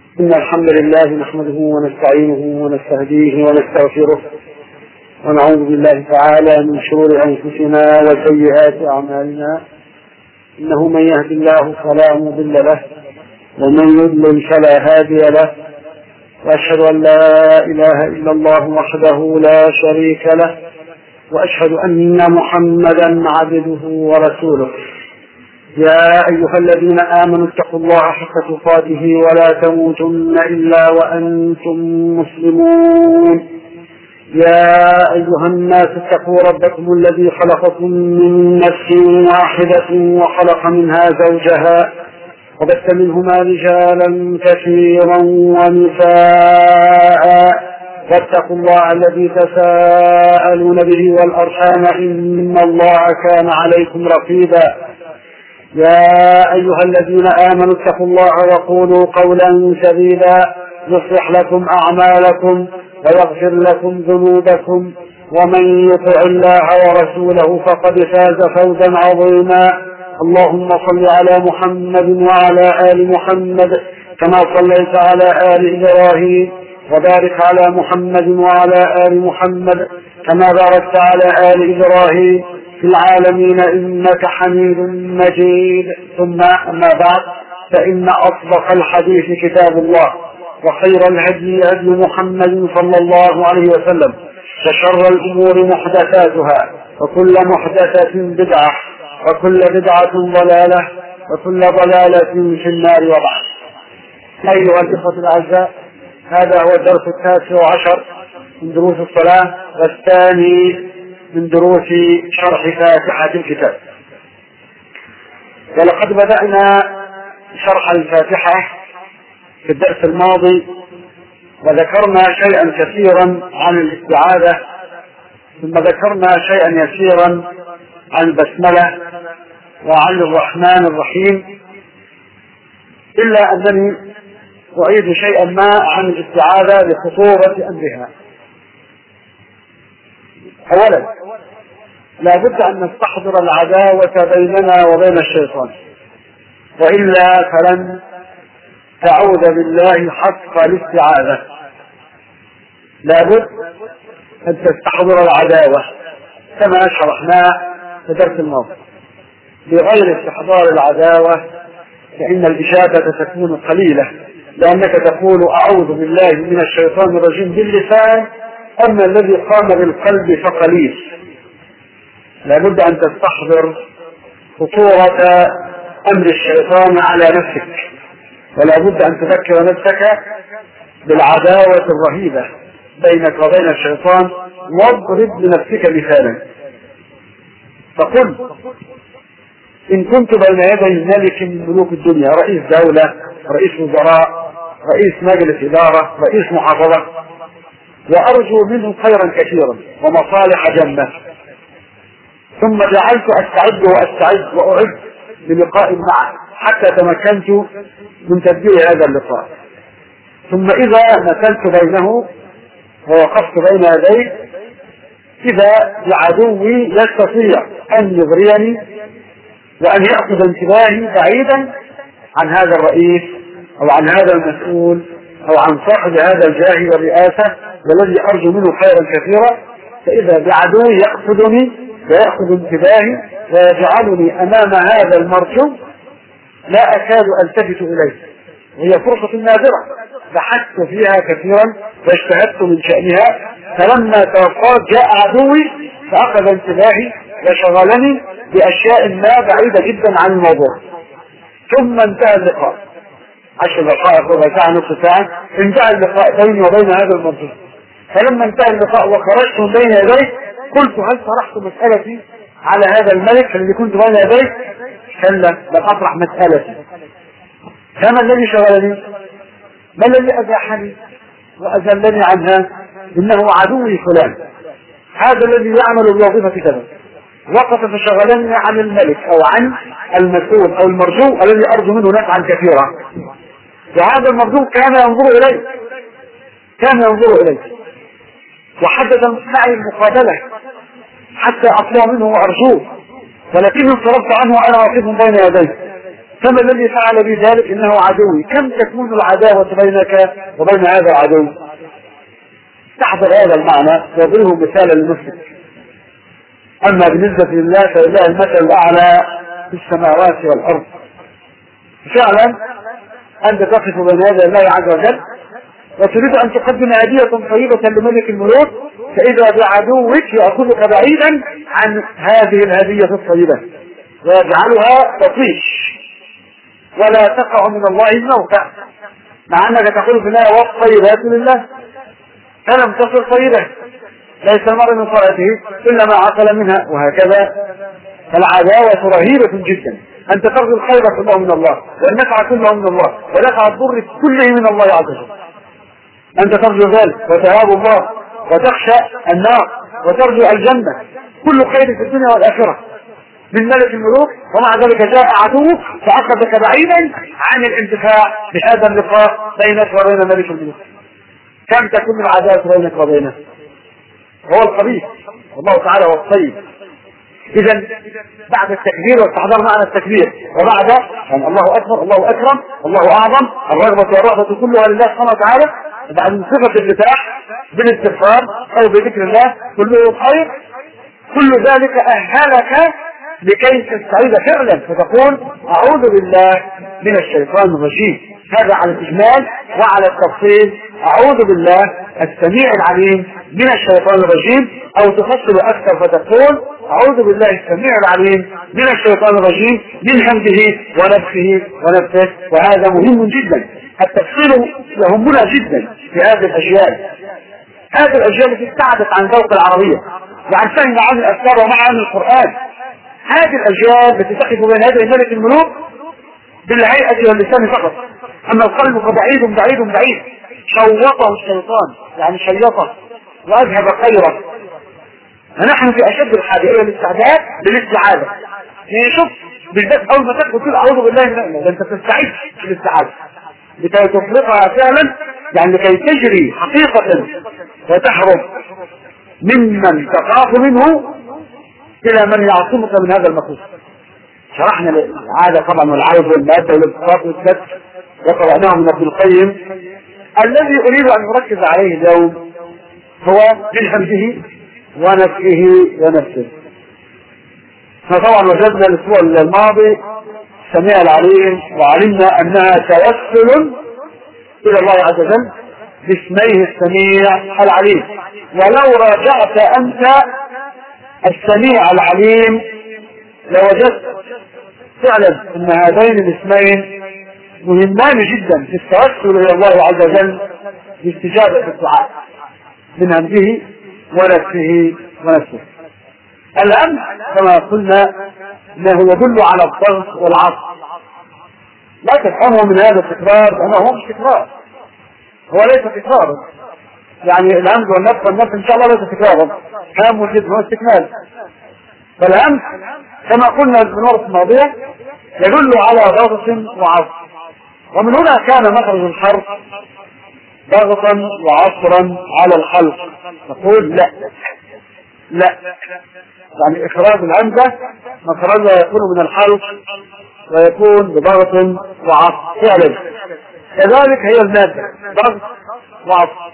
إن الحمد لله نحمده ونستعينه ونستهديه ونستغفره ونعوذ بالله تعالى من شرور أنفسنا وسيئات أعمالنا إنه من يهد الله فلا مضل له ومن يضلل فلا هادي له وأشهد أن لا إله إلا الله وحده لا شريك له وأشهد أن محمدا عبده ورسوله يا أيها الذين آمنوا اتقوا الله حق تقاته ولا تموتن إلا وأنتم مسلمون يا أيها الناس اتقوا ربكم الذي خلقكم من نفس واحدة وخلق منها زوجها وبث منهما رجالا كثيرا ونساء واتقوا الله الذي تساءلون به والأرحام إن الله كان عليكم رقيبا يا أيها الذين آمنوا اتقوا الله وقولوا قولا سديدا يصلح لكم أعمالكم ويغفر لكم ذنوبكم ومن يطع الله ورسوله فقد فاز فوزا عظيما اللهم صل على محمد وعلى آل محمد كما صليت على آل إبراهيم وبارك على محمد وعلى آل محمد كما باركت على آل إبراهيم في العالمين إنك حميد مجيد ثم أما بعد فإن أصدق الحديث كتاب الله وخير الهدي هدي محمد صلى الله عليه وسلم وشر الأمور محدثاتها وكل محدثة بدعة وكل بدعة ضلالة وكل ضلالة في النار وبعد أيها الإخوة الأعزاء هذا هو الدرس التاسع عشر من دروس الصلاة والثاني من دروس شرح فاتحة الكتاب ولقد بدأنا شرح الفاتحة في الدرس الماضي وذكرنا شيئا كثيرا عن الاستعاذة ثم ذكرنا شيئا يسيرا عن البسملة وعن الرحمن الرحيم إلا أنني أعيد شيئا ما عن الاستعاذة لخطورة أمرها أولا لا بد أن نستحضر العداوة بيننا وبين الشيطان وإلا فلن تعود بالله حق الاستعاذة لابد أن تستحضر العداوة كما شرحناه في درس الماضي بغير استحضار العداوة فإن الإجابة تكون قليلة لأنك تقول أعوذ بالله من الشيطان الرجيم باللسان أما الذي قام بالقلب فقليل لابد أن تستحضر خطورة أمر الشيطان على نفسك ولا بد أن تذكر نفسك بالعداوة الرهيبة بينك وبين الشيطان واضرب لنفسك مثالا فقل إن كنت بين يدي ملك من ملوك الدنيا رئيس دولة رئيس وزراء رئيس مجلس إدارة رئيس محافظة وأرجو منه خيرا كثيرا ومصالح جنة ثم جعلت أستعد وأستعد وأعد للقاء معه حتى تمكنت من تدبير هذا اللقاء ثم إذا مثلت بينه ووقفت بين يديه إذا بعدوي يستطيع أن يغريني وأن يأخذ انتباهي بعيدا عن هذا الرئيس أو عن هذا المسؤول أو عن صاحب هذا الجاه والرئاسة والذي أرجو منه خيرا كثيرا فإذا بعدوي يقصدني ويأخذ انتباهي ويجعلني أمام هذا المرجو لا أكاد ألتفت إليه وهي فرصة نادرة بحثت فيها كثيرا واجتهدت من شأنها فلما توقعت جاء عدوي فأخذ انتباهي وشغلني بأشياء ما بعيدة جدا عن الموضوع ثم انتهى اللقاء عشر دقائق ربع ساعة نصف ساعة انتهى اللقاء بيني وبين هذا الموضوع فلما انتهى اللقاء وخرجت من بين يديه قلت هل طرحت مسألتي على هذا الملك الذي كنت بين يديه كلا لم أطرح مسألتي فما الذي شغلني ما الذي أزاحني وأزلني عنها إنه عدوي فلان هذا الذي يعمل بوظيفة كذا وقف فشغلني عن الملك أو عن المسؤول أو المرجو الذي أرجو منه نفعا كثيرا وهذا المرجو كان ينظر إلي كان ينظر إلي وحدد معي المقابلة حتى أطلع منه وأرجوه ولكني انصرفت عنه وأنا واقف بين يديه فما الذي فعل بي ذلك انه عدوي كم تكون العداوة بينك وبين هذا العدو تحضر هذا المعنى يضربه مثالا للمسلم اما بالنسبة لله فلله المثل الاعلى في السماوات والارض فعلا انت تقف بين يدي الله عز وجل وتريد ان تقدم هدية طيبة لملك الملوك فاذا بعدوك ياخذك بعيدا عن هذه الهدية الطيبة ويجعلها تطيش ولا تقع من الله الموقع مع انك تقول في الله والطيبات لله فلم تصل طيبة ليس المرء من صلاته الا ما عقل منها وهكذا فالعداوة رهيبة جدا انت ترجو الخير كله من الله والنفع كله من الله ونفع الضر كله من الله عز وجل انت ترجو ذلك وتهاب الله وتخشى النار وترجو الجنة كل خير في الدنيا والآخرة من ملك الملوك ومع ذلك جاء عدوك فأخذك بعيدا عن الانتفاع بهذا اللقاء بينك وبين ملك الملوك كم تكون العداوة بينك وبينه هو الخبيث والله تعالى هو الطيب اذا بعد التكبير واستحضار معنى التكبير وبعد يعني الله اكبر الله اكرم الله اعظم الرغبه والرهبه كلها لله سبحانه وتعالى بعد صفه الفتاح بالاستغفار او بذكر الله كله خير كل ذلك اهلك لكي تستعيد فعلا فتقول اعوذ بالله من الشيطان الرجيم هذا على الاجمال وعلى التفصيل اعوذ بالله السميع العليم من الشيطان الرجيم او تفصل اكثر فتقول اعوذ بالله السميع العليم من الشيطان الرجيم من همزه ونفخه ونفسه وهذا مهم جدا التفصيل يهمنا جدا في هذه الاشياء هذه الاشياء التي ابتعدت عن ذوق العربيه وعن فهم معاني الافكار ومعاني القران هذه الاشياء التي تقف بين يدي ملك الملوك بالهيئه واللسان فقط اما القلب فبعيد بعيد بعيد شوطه الشيطان يعني شيطه واذهب خيره فنحن في اشد الحاجه الى الاستعداد للاستعاذه يعني شوف بالذات اول ما تدخل تقول اعوذ بالله من النار انت تستعد للاستعاذه لكي تطلقها فعلا يعني لكي تجري حقيقة وتهرب ممن تخاف منه الى من يعصمك من هذا المخوف شرحنا العادة طبعا والعوز والمادة والاتفاق والكتف وقرأناه من ابن القيم الذي اريد ان اركز عليه اليوم هو من همزه ونفسه ونفسه احنا طبعا وجدنا الاسبوع الماضي السميع العليم وعلمنا انها توسل الى الله عز وجل باسميه السميع العليم ولو راجعت انت السميع العليم لوجدت فعلا ان هذين الاسمين مهمان جدا في التوسل الى الله عز وجل باستجابه الدعاء من همزه ونفسه ونفسه الأمن كما قلنا انه يدل على الضغط والعصر لا تفهمه من هذا التكرار انه هو مش تكرار هو ليس تكرارا يعني الهمز والنفس والنفس ان شاء الله ليس تكرارا هام والجد هو استكمال فالهمز كما قلنا في المرة الماضية يدل على ضغط وعصر ومن هنا كان مخرج الحرف ضغطا وعصرا على الخلق نقول لا لا يعني اخراج الهمزة مخرجها يكون من الحلق ويكون بضغط وعصر فعلا كذلك هي المادة ضغط وعصر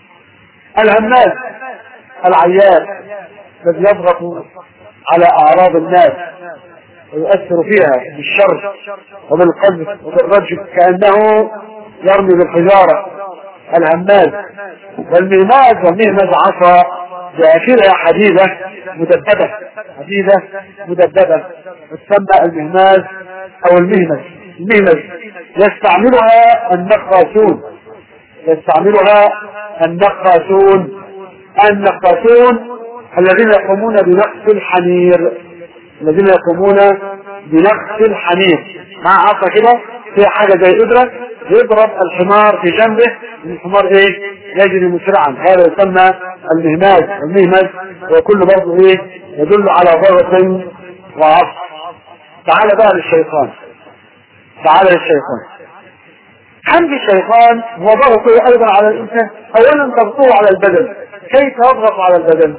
الهماز العيان الذي يضغط على اعراض الناس ويؤثر فيها بالشر وبالقذف وبالرجل كانه يرمي بالحجاره الهماز والمهماز والمهمز عصا بآخرها حديدة مدببة حديدة مدببة تسمى المهماز أو المهمز المهمز يستعملها النقاشون يستعملها النقاشون النقاشون الذين يقومون بنقص الحمير الذين يقومون بنقص الحمير مع عصا كده في حاجة زي إبرة يضرب الحمار في جنبه الحمار ايه يجري مسرعا هذا يسمى المهماز المهمز وكل برضه ايه يدل على ضغط وعصر تعال بقى للشيطان تعال للشيطان حمد الشيطان هو ضغطه ايضا على الانسان اولا ضغطه على البدن كيف يضغط على البدن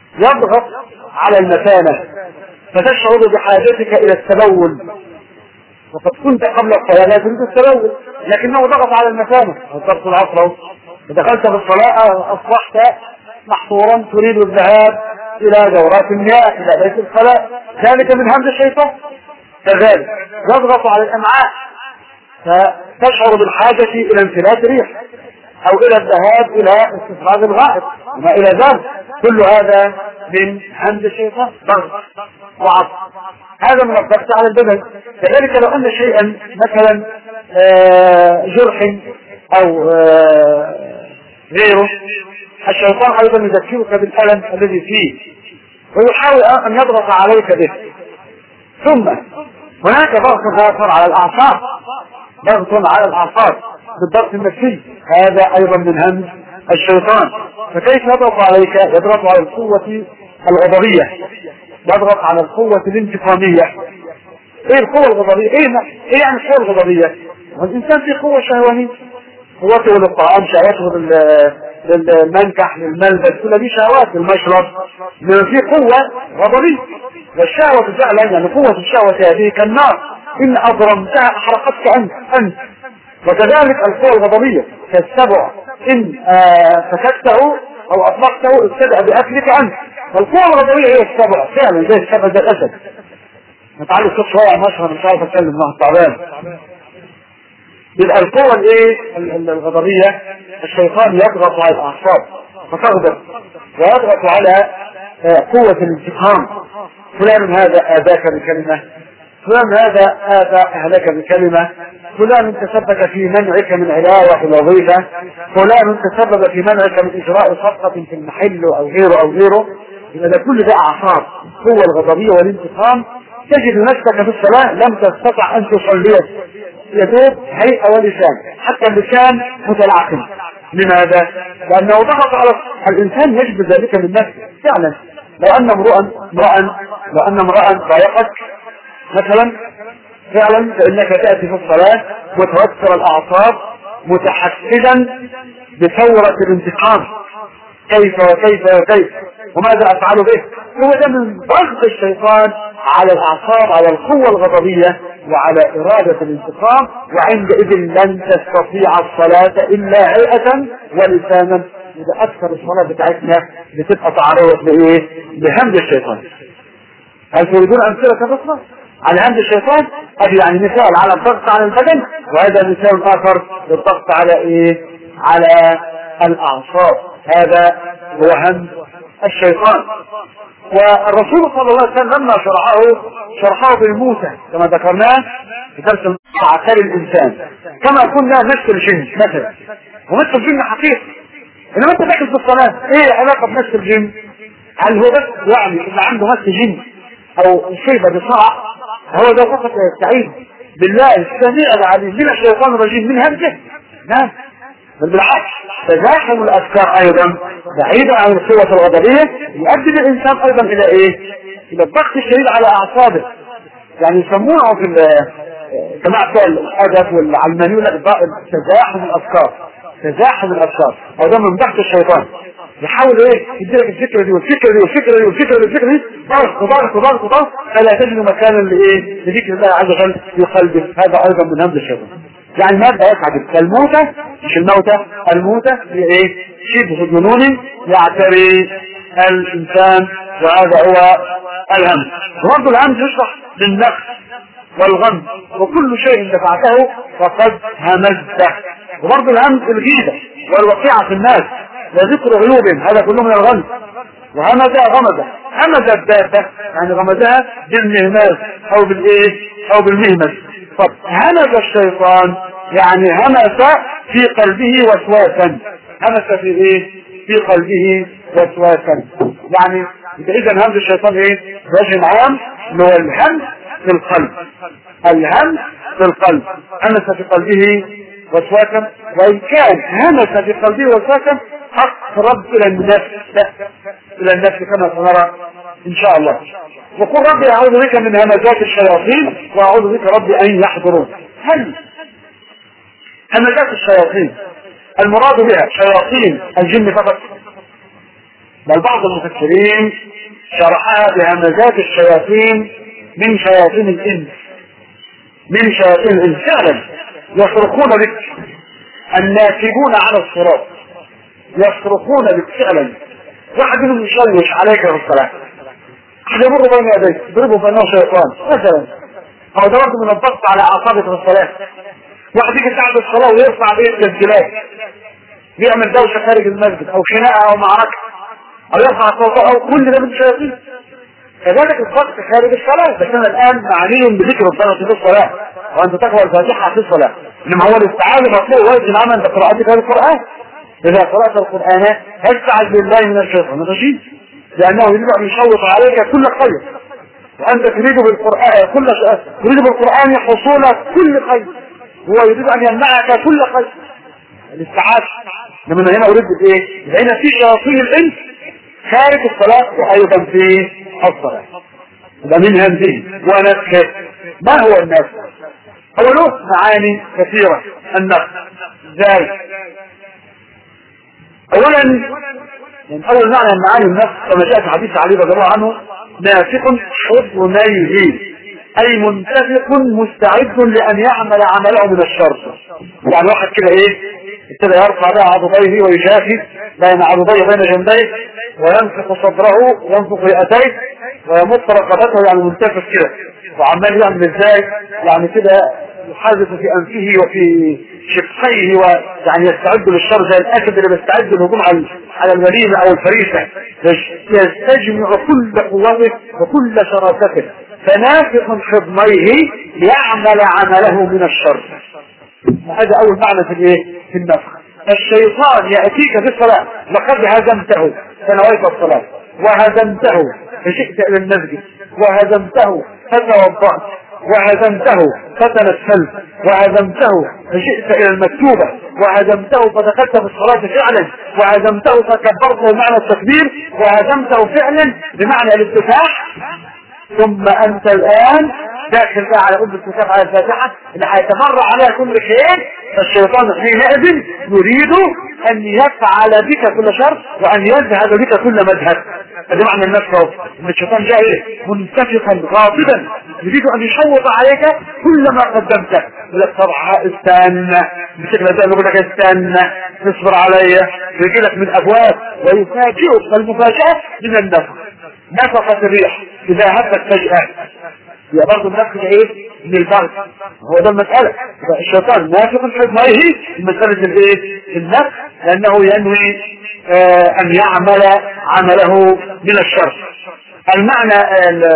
يضغط على المثانة فتشعر بحاجتك الى التبول وقد كنت قبل الصلاة لا تريد التلوث لكنه ضغط على المكانة وصلت العصر ودخلت في الصلاة أصبحت محصورا تريد الذهاب إلى دورات المياه إلى بيت الخلاء ذلك من همز الشيطان كذلك يضغط على الأمعاء فتشعر بالحاجة إلى انفلات ريح أو إلى الذهاب إلى استفراغ الغائط وما إلى ذلك كل هذا من همز الشيطان ضغط وعطف هذا من الضغط على البدن كذلك لو أن شيئا مثلا آه، جرح أو آه، غيره الشيطان أيضا يذكرك بالألم الذي فيه ويحاول أن يضغط عليك به ثم هناك ضغط آخر على الأعصاب ضغط على الأعصاب بالضغط النفسي هذا أيضا من همز الشيطان فكيف يضغط عليك يضغط على القوة الغضبية يضغط على القوة الانتقامية ايه القوة الغضبية ايه, إيه يعني القوة الغضبية الانسان في قوة شهوانية قوته للطعام شهوته للمنكح للملبس كل دي شهوات المشرب لما في قوة غضبية والشهوة فعلا يعني قوة الشهوة هذه كالنار إن أضرمتها أحرقتك أنت أنت وكذلك القوة الغضبية كالسبع إن آه فككته أو أطلقته ابتدأ بأكلك أنت فالقوة الغضبية هي السبع فعلا زي السبع زي الأسد نتعلم الصوت شوية عن مشهر مش عارف أتكلم مع التعبان يبقى القوة الايه الغضبية الشيطان يضغط على الاعصاب فتغضب ويضغط على آه، قوة الانتقام فلان هذا آذاك بكلمة فلان هذا آذى أهلك بكلمة فلان تسبب في منعك من علاوة الوظيفة فلان تسبب في منعك من إجراء صفقة في المحل أو غيره أو غيره إذا كل ده أعصاب قوة الغضبية والانتقام تجد نفسك في الصلاة لم تستطع أن تصلي يدوب هيئة ولسان حتى اللسان متلعثم لماذا؟ لأنه ضغط على الإنسان يجب ذلك من نفسه فعلا لو أن امرؤا امرأ لو أن امرأ ضايقك مثلا فعلا فإنك تأتي في الصلاة متوتر الأعصاب متحفزا بثورة الانتقام كيف وكيف وكيف وماذا أفعل به هو ده من ضغط الشيطان على الأعصاب على القوة الغضبية وعلى إرادة الانتقام وعندئذ لن تستطيع الصلاة إلا هيئة ولسانا إذا أكثر الصلاة بتاعتنا بتبقى تعرض لإيه؟ بهمد الشيطان هل تريدون أمثلة كثرة على همد الشيطان؟ أدي يعني مثال على الضغط على البدن وهذا مثال آخر للضغط على إيه؟ على الأعصاب هذا هو همد الشيطان والرسول صلى الله عليه وسلم لما شرحه شرحه بالموسى كما ذكرناه في درس عقل الانسان كما كنا نفس الجن مثلا ونفس الجن حقيقي انما انت داخل في الصلاه ايه علاقه بنفس الجن هل هو بس يعني اللي عنده نفس جن او شيبه بصرع هو ده فقط يستعيد بالله السميع العليم من الشيطان الرجيم من همزه نعم بل بالعكس تزاحم الافكار ايضا بعيدا عن القوة الغضبية يؤدي الانسان ايضا الى ايه الى الضغط الشديد على اعصابه يعني يسمونه في جماعة الادب والعلمانية تزاحم الافكار تزاحم الافكار هذا من ضغط الشيطان يحاول ايه يديلك الفكرة دي والفكرة دي والفكرة دي والفكرة دي والفكرة دي ضغط ضغط ضغط ضغط فلا تجد مكانا لايه لذكر الله عز وجل في قلبك هذا ايضا من همز الشيطان يعني ماذا يفعل الموتى مش الموتى الموتى هي ايه شبه جنون يعتري الانسان وهذا هو الهم برضه الهم يشرح بالنفس والغم وكل شيء دفعته فقد همزته وبرضه الهم الغيبة والوقيعة في الناس وذكر عيوبهم هذا كله من الغم وهمز غمز همز الدابة يعني غمزها بالمهماز او بالايه او بالمهمز طب همز الشيطان يعني همس في قلبه وسواسا همس في ايه في قلبه وسواسا يعني اذا همز الشيطان ايه وجه عام اللي هو الهمس في القلب الهمس في القلب همس في قلبه وسواسا وان كان همس في قلبه وسواسا اقرب الى النفس الى النفس كما سنرى ان شاء الله وقل ربي اعوذ بك من همزات الشياطين واعوذ بك ربي ان يحضرون هل همزات الشياطين المراد بها شياطين الجن فقط بل بعض المفسرين شرحها بهمزات الشياطين من شياطين الانس من شياطين الانس فعلا يصرخون بك الناكبون على الصراط يصرخون بك فعلا واحد منهم يشوش عليك في الصلاه واحد يمر بين يديك يضربه بانه شيطان مثلا او ده برضه من الضغط على اعصابك في الصلاه واحد يجي ساعة الصلاة ويرفع بيه التسجيلات بيعمل دوشة خارج المسجد او خناقة او معركة او يرفع صوته او كل ده من الشياطين كذلك الضغط خارج الصلاة بس انا الان معني بذكر الصلاة في الصلاة وانت تقرأ الفاتحة في الصلاة انما هو الاستعاذة مطلوب وقت العمل بقراءتك القرآن اذا قرأت القرآن استعذ بالله من الشيطان الرجيم لانه يريد ان يشوط عليك كل خير وانت تريد بالقرآن كل تريد بالقرآن حصول كل خير هو يريد ان يمنعك كل خير الاستعاذة لما هنا اريد بايه هنا في شياطين الانس خارج الصلاة وايضا في الصلاة يبقى منها الدين ونفخ ما هو النفخ هو له معاني كثيرة النفخ ازاي اولا يعني اول معنى من معاني النفخ كما جاء في حديث علي رضي الله عنه نافق حضنيه اي منتفق مستعد لان يعمل عمله من الشر يعني واحد كده ايه ابتدى يرفع بقى عضديه ويشافي بين عضديه بين جنبيه وينفخ صدره وينفخ رئتيه ويمط رقبته يعني منتفخ كده وعمال يعمل ازاي يعني كده يحرك في انفه وفي شقيه ويعني يستعد للشر زي الاسد اللي بيستعد للهجوم على على الوليمه او الفريسه يستجمع كل قوته وكل شراسته فنافخ حضنيه ليعمل عمله من الشر هذا اول معنى في الايه في النفخ الشيطان ياتيك في الصلاه لقد هزمته فنويت الصلاه وهزمته فشئت الى المسجد وهزمته فتوضأت وهزمته فتنسلت وهزمته فشئت الى المكتوبة وهزمته فدخلت في الصلاة فعلا وهزمته فكبرت بمعنى التكبير وهزمته فعلا بمعنى الافتتاح ثم انت الان داخل بقى على ام الكتاب على الفاتحة اللي هيتمر عليها كل خير فالشيطان حينئذ يريد ان يفعل بك كل شر وان يذهب بك كل مذهب هذا معنى النفس اهو ان الشيطان جاء ايه منتفخا غاضبا يريد ان يشوط عليك كل ما قدمته يقول لك طبعا استنى بشكل ده يقول لك استنى اصبر عليا يجي لك من ابواب ويفاجئك المفاجاه من النفخ نفخت الريح اذا هبت فجاه يبقى برضه النفخ ايه من البغي هو ده المسألة يبقى الشيطان نافق حكمه مسألة الايه النفخ لانه ينوي آه ان يعمل عمله من الشر المعنى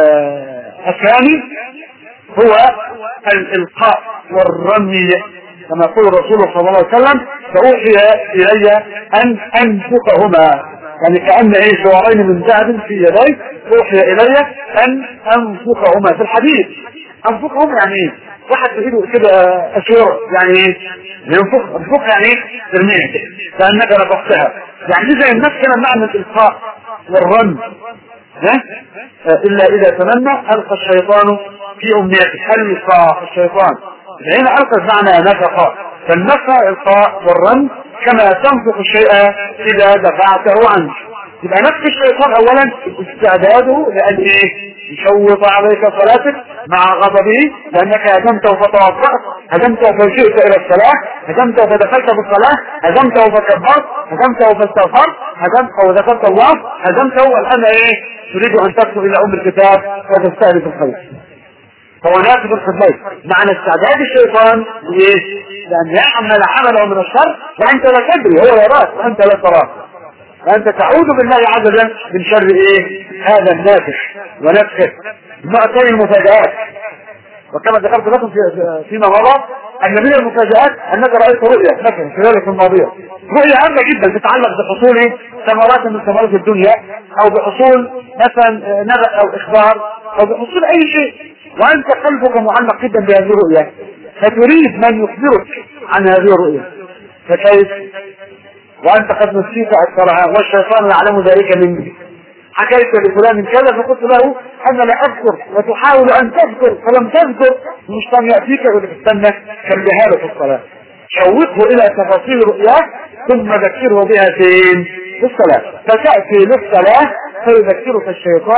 الثاني هو الالقاء والرمي كما يقول الرسول صلى الله عليه وسلم فأوحي إلي أن أنفقهما يعني كأن ايه شعارين من ذهب في يدي أوحي إلي أن أنفقهما في الحديث أنفقهم يعني ايه واحد في ايده كده أشور يعني ايه ينفق أنفق يعني ايه ترميه كأنك نفقتها يعني زي النفس كان معنى الإلقاء والرمي ها إلا إذا تمنى ألقى الشيطان في أمنيته ألقى الشيطان هنا ألقى معنى نفق فالنفق إلقاء والرمي كما تنفق الشيء إذا دفعته عنه يبقى نفس الشيطان أولا استعداده لأن إيه يشوط عليك صلاتك مع غضبه لأنك هدمته فتوضأت هدمته فجئت إلى الصلاة هدمته فدخلت في الصلاة هدمته فكبرت هدمته فاستغفرت هدمته وذكرت الله هدمته والآن إيه تريد أن تدخل إلى أم الكتاب وتستهدف الخير فهو نافذ الخبيث معنى استعداد الشيطان ايه لان يعمل عمله من الشر وانت لا تدري هو يراك وانت لا تراه فانت تعوذ بالله عز وجل من شر ايه هذا النافخ ونفخه نوعتين المفاجآت وكما ذكرت لكم في فيما مضى ان من المفاجآت انك رايت رؤيا مثلا في ذلك الماضيه رؤيا هامه جدا تتعلق بحصول ثمرات من ثمرات الدنيا او بحصول مثلا نبأ او اخبار او بحصول اي شيء وانت قلبك معلق جدا بهذه الرؤيا فتريد من يخبرك عن هذه الرؤيا فكيف وانت قد نسيت اكثرها والشيطان يعلم ذلك منك حكيت لفلان كذا فقلت له انا لا اذكر وتحاول ان تذكر فلم تذكر المشيطان ياتيك يقول لك استنى كملها له في الصلاه شوقه الى تفاصيل رؤياه ثم ذكره بها فين في الصلاه فتاتي للصلاه فيذكرك الشيطان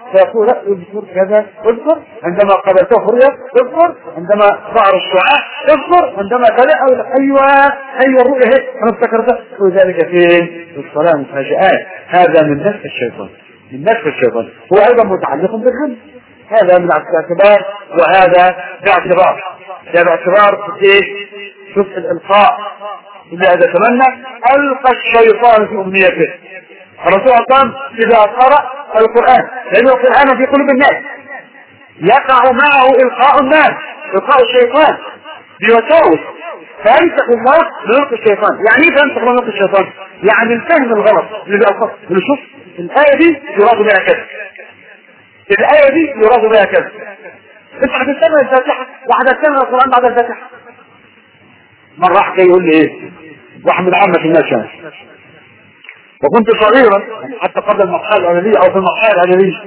فيقول لا اذكر كذا اذكر عندما قبلته رؤيا اذكر عندما ظهر الشعاع اذكر عندما كذا ايوه ايوه الرؤيا هيك انا افتكرتها وذلك فين؟ في الصلاه مفاجآت هذا من نفس الشيطان من نفس الشيطان هو ايضا متعلق بالهم هذا من الاعتبار وهذا باعتبار ده باعتبار ايه؟ شوف الالقاء إذا تمنى ألقى الشيطان في أمنيته الرسول صلى الله عليه وسلم إذا قرأ القرآن لأن القرآن في قلوب الناس يقع معه إلقاء الناس إلقاء الشيطان بوساوس فيمسك الله بنطق الشيطان يعني ايه فيمسك الله بنطق الشيطان يعني الفهم الغلط اللي بيألقاه اللي شوف الآية دي يراد بها كذا الآية دي يراد بها كذا انت هتستمع الفاتحة وهتستمع القرآن بعد الفاتحة مرة واحد يقول لي ايه واحد من عامة الناس يعني وكنت صغيرا حتى قبل المرحلة الأولية أو في المرحلة الأولية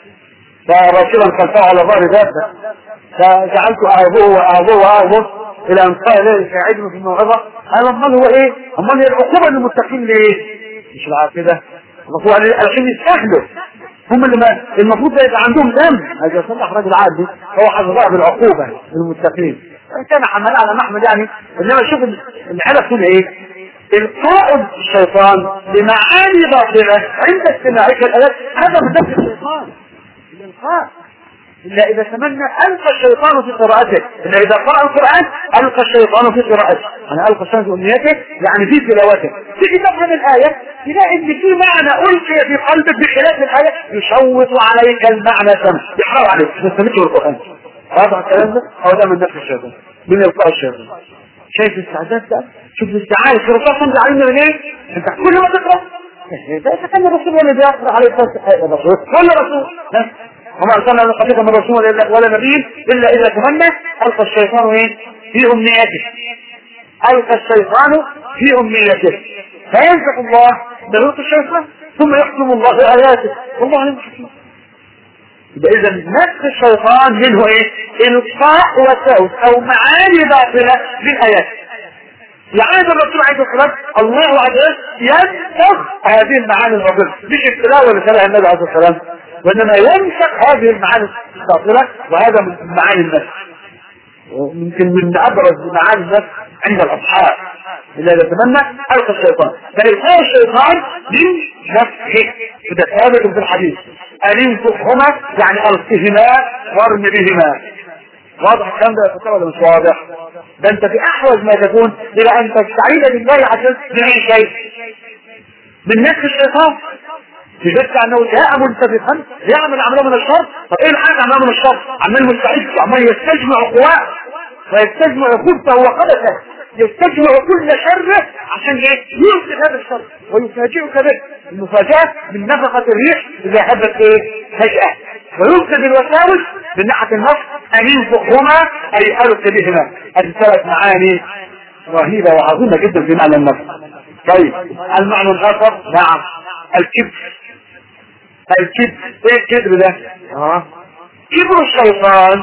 فراكبا خلفه على ظهر دابة فجعلت أعظه وأعظه وأعظه إلى أن قال لي ساعدني في الموعظة قال أمال هو إيه؟ أمال هي العقوبة للمتقين ليه؟ مش العارف كده الرسول عليه عشان يستاهلوا هم اللي ما المفروض ده يبقى عندهم دم هذا يصلح رجل عادي هو حافظها بالعقوبة للمتقين كان عمال على محمد يعني انما شوف الحالة تكون ايه القاء الشيطان بمعاني باطلة عند استماعك الآيات هذا من نفس الشيطان الإلقاء إلا إذا تمنى ألقى الشيطان في قراءته إلا إذا قرأ القرآن ألقى الشيطان في قراءته أنا ألقى الشيطان في أمنيته يعني في تلاوته تيجي تفهم الآية تلاقي إن في معنى ألقي في قلبك بخلاف الآية يشوط عليك المعنى سمع يحرر عليك ما سمعتش القرآن هذا الكلام ده هو ده من نفس الشيطان من إلقاء الشيطان شايف الاستعداد ده شوف الاستعانة في الرسول صلى عليه وسلم ليه انت كل ما تقرأ ده كان الرسول ولا بيقرأ عليه الرسول كل رسول وما ارسلنا من قبلك من رسول ولا نبي الا اذا تمنى القى الشيطان ايه في امنيته القى الشيطان في امنيته فينسخ الله بنوت الشيطان ثم يحكم الله اياته والله عليم حكيم يبقى اذا نفس الشيطان منه ايه القاء وسوس او معاني باطله للايات يعني الرسول عليه الصلاه الله عز وجل ينسخ هذه المعاني الباطله مش التلاوه اللي سالها النبي عليه الصلاه والسلام وانما ينسخ هذه المعاني الباطله وهذا من معاني النفس ويمكن من ابرز معاني النفس عند الاصحاب اذا يتمنى القى الشيطان فالقاء الشيطان من نفسه وده ثابت في الحديث ان ينفخهما يعني القهما وارم بهما واضح الكلام ده يا ولا مش واضح ده انت في احوج ما تكون الى ان تستعيذ بالله عشان من اي شيء من نفس الشيطان تجد انه جاء منتفخا يعمل عمله من الشر طب ايه الحاجه عمله من الشر عمال مستعد وعمال يستجمع قواه ويستجمع خبثه وقدسه يستجمع كل شر عشان ايه يلقي هذا الشر ويفاجئك به المفاجاه من نفخه الريح اذا هبت ايه فجاه ويلقي بالوساوس من ناحيه النص ان ينفخهما اي القي بهما هذه ثلاث معاني رهيبه وعظيمه جدا في معنى النص طيب المعنى الاخر نعم الكبر الكبر ايه الكبر ده اه كبر الشيطان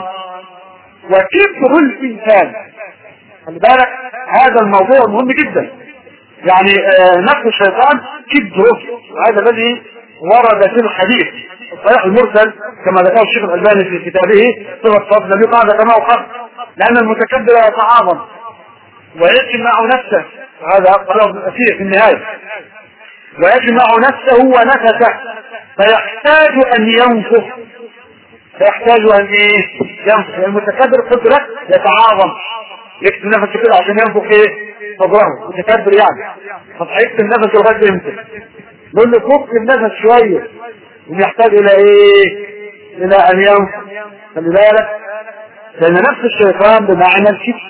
وكبر الانسان خلي بالك هذا الموضوع مهم جدا يعني آه نفس الشيطان كبره وهذا الذي ورد في الحديث الصحيح المرسل كما ذكره الشيخ الألباني في كتابه صفة صفة النبي قال كما وقف لأن المتكبر يتعاظم ويجمع نفسه وهذا قاله ابن الأثير في النهاية ويجمع نفسه ونفسه فيحتاج أن ينفخ فيحتاج أن إيه؟ ينفخ المتكبر قلت لك يتعاظم يكتب نفسه كده عشان ينفخ ايه صدره متكبر يعني طب هيكتب نفسه لغايه امتى نقول له فك النفس شويه ويحتاج الى ايه الى ان ينفخ خلي بالك لان نفس الشيطان بمعنى الكبر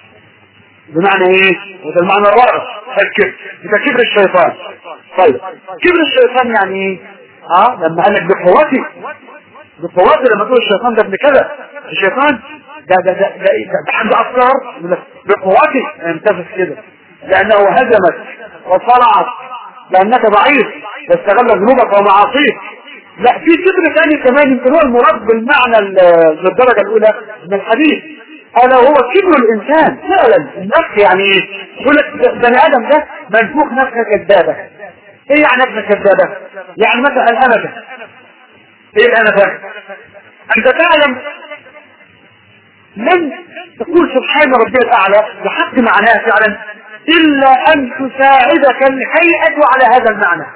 بمعنى ايه وده المعنى الرائع الكبر ده كبر الشيطان طيب كبر الشيطان يعني ايه اه لما قال لك بقوتي بقوتي لما تقول الشيطان ده ابن كذا الشيطان ده ده ده ده, ده عنده افكار بقوته ينتفخ كده لانه هزمك وصلعك لانك ضعيف واستغل ذنوبك ومعاصيك لا في كبر ثاني كمان يمكن هو المراد بالمعنى بالدرجه الاولى من الحديث الا هو كبر الانسان فعلا النفس يعني ايه يقول لك بني ادم ده منفوخ نفسه كذابه ايه يعني نفسه كذابه يعني مثلا الامه ايه انا فاهم انت تعلم لن تقول سبحان ربي الاعلى بحق معناه فعلا الا ان تساعدك الهيئه على هذا المعنى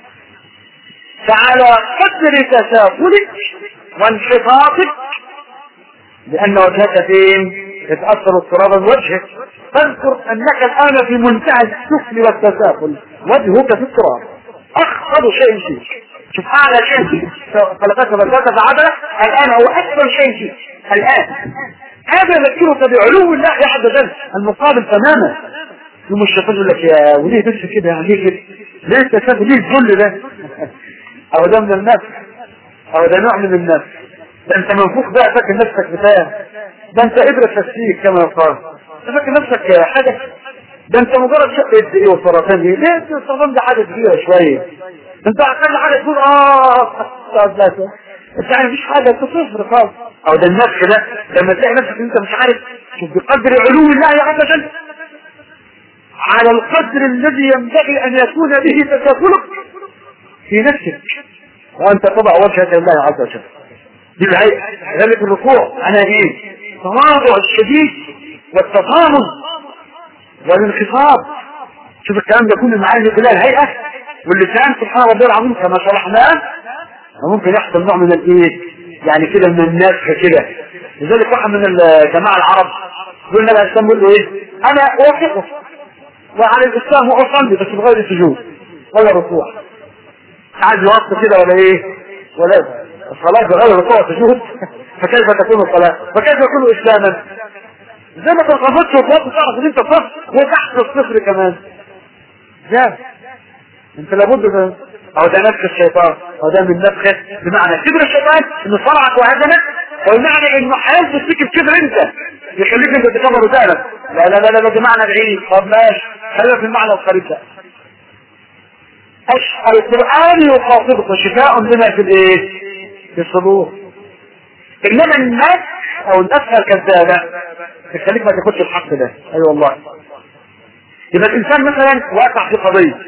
فعلى قدر تسافلك وانحطاطك لان وجهك فين يتاثر اضطرابا وجهك فاذكر انك الان في منتهى السفل والتسافل وجهك في التراب اخفض شيء فيك شوف اعلى شيء فيك خلقتك وبدأت عدله الان هو اكبر شيء فيك الان هذا يذكرك بعلو الله عز وجل المقابل تماما يوم الشيطان يقول لك يا وليه بس كده يعني ليه كده ليه تسافر ليه الذل ده او ده من النفس او ده نوع من النفس ده انت منفوخ بقى فاكر نفسك بتاع ده انت ابرة تسليك كما يقال انت فاكر نفسك حاجة ده انت مجرد شق قد ايه والسرطان دي ليه السرطان ده حاجة كبيرة شوية انت اقل حاجة تقول اه انت يعني مفيش حاجة انت صفر خالص او ده النفس ده لما تلاقي نفسك انت مش عارف شوف بقدر علو الله عز وجل على القدر الذي ينبغي ان يكون به تسافلك في نفسك وانت تضع وجهك لله عز وجل دي الهيئة ذلك الركوع انا ايه التواضع الشديد والتطامن والانخفاض شوف الكلام ده كله معاني خلال الهيئة واللسان سبحان ربي العظيم كما شرحناه وممكن يحصل نوع من الايه يعني كده من النفخ كده لذلك واحد من الجماعة العرب يقول النبي عليه السلام يقول له ايه انا اوافقك وعلى الاسلام واصلي بس بغير سجود ولا ركوع عايز يوقف كده ولا ايه ولا الصلاة بغير ركوع سجود فكيف تكون الصلاة فكيف يكون اسلاما زي ما تنقضتش وتوقف تعرف ان انت صفر وتحت الصفر كمان جاب انت لابد ده او ده نفخ الشيطان او ده من نفخه بمعنى كبر الشيطان انه صرعك وهزمك والمعنى انه هينفخ فيك الكبر انت يخليك انت تكبر وتعلم لا لا لا لا ده معنى بعيد طب ماشي خلينا في المعنى القريب ده القرآن يخاطبك شفاء لما في الايه في الصدور انما النفس او النفس الكذابة تخليك ما تاخدش الحق ده اي أيوة والله يبقى الانسان مثلا واقع في قضية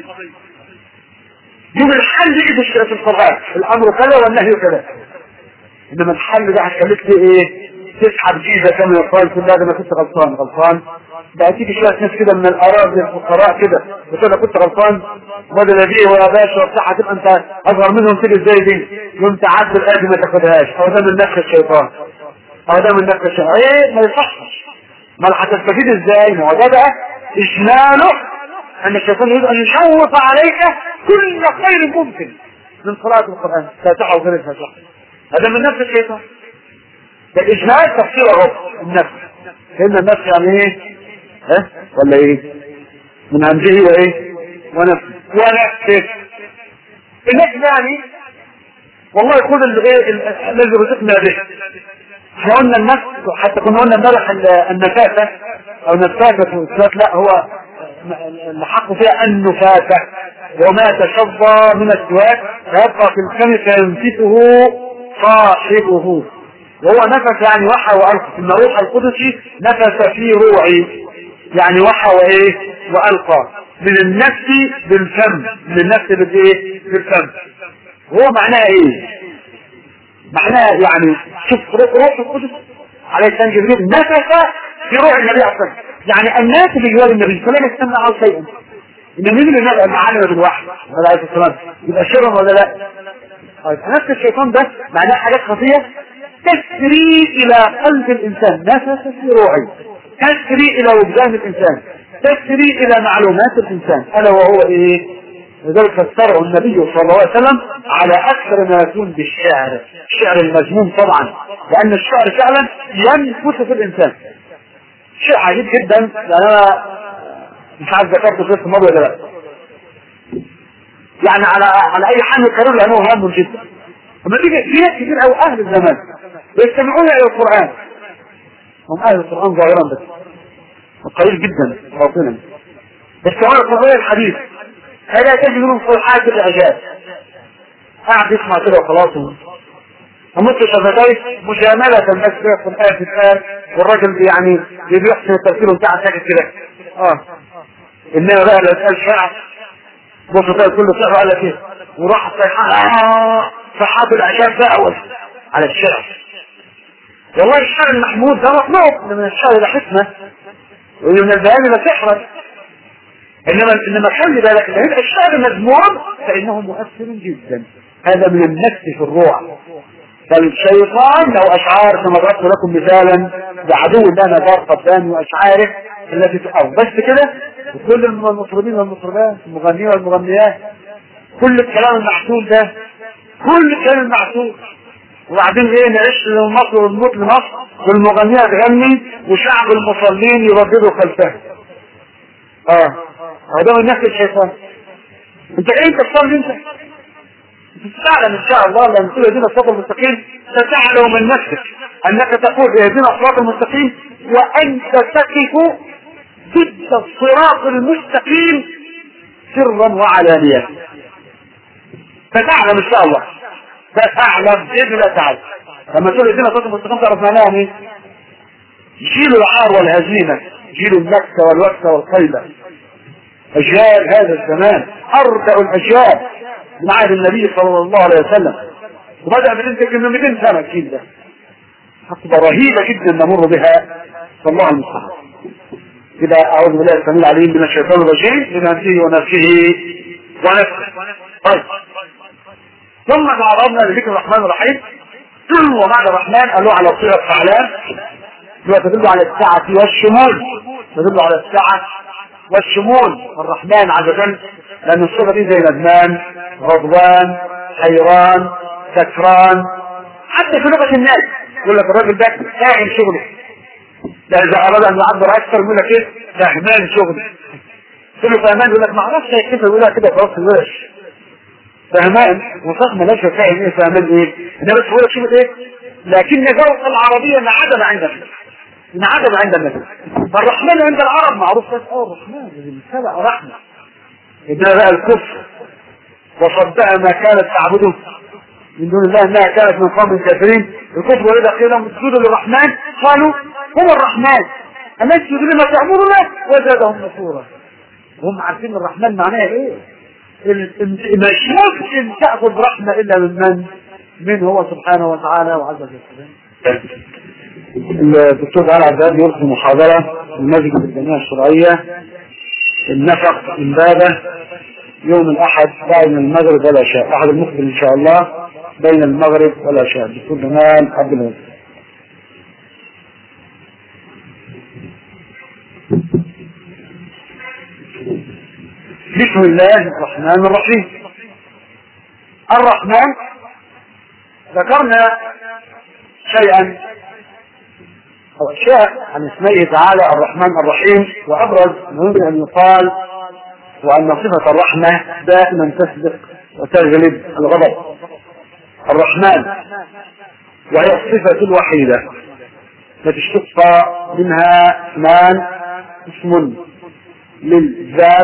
يوم الحل يجي في القرآن الامر كذا والنهي كذا انما الحل ده هيخليك ايه تسحب جيزة كما يقال كل هذا ما كنت غلطان غلطان بقى تيجي شوية ناس كده من الأراضي الفقراء كده بتقول كنت غلطان بدل بيه ويا باشا وبتاع هتبقى انت أصغر منهم تيجي ازاي دي يوم تعدي الآدي ما تاخدهاش أو ده من نفس الشيطان أو ده من نفس الشيطان ايه ما يصحش ما هتستفيد ازاي ما هو ده بقى إجماله أن الشيطان يريد أن يشوف عليك كل خير ممكن من قراءة القرآن فاتحة وغير الفاتحة هذا من نفس الشيطان الإجمال تفسير الرب النفس إن النفس يعني إيه؟ ها؟ ولا إيه؟ من همزه وإيه؟ ونفسه ونفسه النفس يعني والله يقول الإيه الذي رزقنا به احنا قلنا النفس حتى كنا قلنا امبارح النفاسة أو نفاسة لا هو الحق فيها النفاسة وما تشظى من السواك فيبقى في الفم فينفسه صاحبه وهو نفس يعني وحى وألقى إن روح القدس نفس في روعي يعني وحى وإيه وألقى من النفس بالفم من النفس بالإيه بالفم هو معناه إيه معناه يعني شوف روح القدس عليه السلام جبريل نفس في روح النبي أصلا يعني الناس اللي جوال النبي فلا يستمع على شيئا النبي اللي نبقى معلم بالوحي عليه السلام يبقى شرم ولا لا طيب نفس الشيطان ده معناه حاجات خطية تسري الى قلب الانسان نفس في روعي تسري الى وجدان الانسان تسري الى معلومات الانسان الا وهو ايه لذلك فسره النبي صلى الله عليه وسلم على اكثر ما يكون بالشعر الشعر المذموم طبعا لان الشعر فعلا ينفس في الانسان شيء عجيب جدا لان انا مش عارف ذكرته في الماضي ولا لا يعني على على اي حمل كريم لانه هام جدا لما تيجي في ناس كتير او اهل الزمان يستمعون الى القران هم اهل القران ظاهرا بس قليل جدا باطنا يستمعون القران الحديث فلا تجد منهم صلحات الاعجاب قاعد يسمع كده وخلاص ومثل شفتيه مجاملة بس كده في الآية في الآية والراجل يعني بيحسن التفسير بتاع ساكت كده اه انما بقى لو اتقال شعر بص تلاقي كل شعر قال لك ايه وراح صيحان صحات العشاء بقى على الشعر والله الشعر المحمود ده مطلوب من الشعر ده حكمة ومن البيان لا سحرا انما انما خلي بالك لما يبقى الشعر مذموم فانه مؤثر جدا هذا من النفس في الروح فالشيطان لو اشعار كما ضربت لكم مثالا بعدو الله نبار قبان واشعاره التي او بس كده وكل المطربين والمطربات المغنيين والمغنيات كل الكلام المحسوب ده كل الكلام المحسوب وبعدين ايه نعيش لمصر ونموت لمصر والمغنية تغني وشعب المصلين يرددوا خلفها اه هذا من نفس الشيطان انت ايه انت تصلي انت تعلم ان شاء الله لما تقول اهدنا الصراط المستقيم ستعلم من نفسك انك تقول اهدنا الصراط المستقيم وانت تقف ضد الصراط المستقيم سرا وعلانية فتعلم ان شاء الله فتعلم باذن الله تعالى لما تقول اهدنا الصراط المستقيم تعرف معناها ايه جيل العار والهزيمة جيل النكسة والوكسة والخيبة أجيال هذا الزمان أربع الأجيال من عهد النبي صلى الله عليه وسلم وبدأ من انت من 200 سنة الجيل ده حقبة رهيبة جدا نمر بها صلى الله عليه وسلم كده أعوذ بالله السميع العليم من الشيطان الرجيم من همسه ونفسه ونفسه طيب ثم تعرضنا لذكر الرحمن الرحيم ومعنى الرحمن قالوا على صيغة فعلان هو تدل على السعة والشمول تدل على السعة والشمول الرحمن عز وجل لأن الصفة دي زي ندمان غضبان حيران سكران حتى في لغة الناس يقول لك الراجل ده فاهم شغله ده إذا أراد أن يعبر أكثر يقول لك إيه فهمان شغله تقول له فهمان يقول لك ما أعرفش كيف يقولها كده خلاص الورش فهمان وصف ملاش فاهم إيه فهمان إيه إنما بس بقول لك شوف إيه لكن ذوق العربية انعدم عند الناس انعدم عند الناس فالرحمن عند العرب معروف بس اه الرحمن سبق رحمة إنها بقى الكفر وصدق ما كانت تعبده من دون الله انها كانت من قوم الكافرين الكفر واذا قيل لهم اسجدوا للرحمن قالوا هو الرحمن اما اسجدوا لما تامرنا وزادهم نفورا هم عارفين الرحمن معناه ايه مش ممكن تاخذ رحمه الا من من من هو سبحانه وتعالى وعز وجل الدكتور علي عبد يلقي محاضره في المسجد الجامعه الشرعيه النفق امبابه يوم الاحد بين المغرب والعشاء احد المقبل ان شاء الله بين المغرب والعشاء الدكتور جمال عبد الوهاب بسم الله الرحمن الرحيم الرحمن ذكرنا شيئا أو أشياء عن اسمه تعالى الرحمن الرحيم وأبرز ما يمكن أن يقال وأن صفة الرحمة دائما تسبق وتغلب الغضب الرحمن وهي الصفة الوحيدة التي اشتق منها اسمان اسم للذات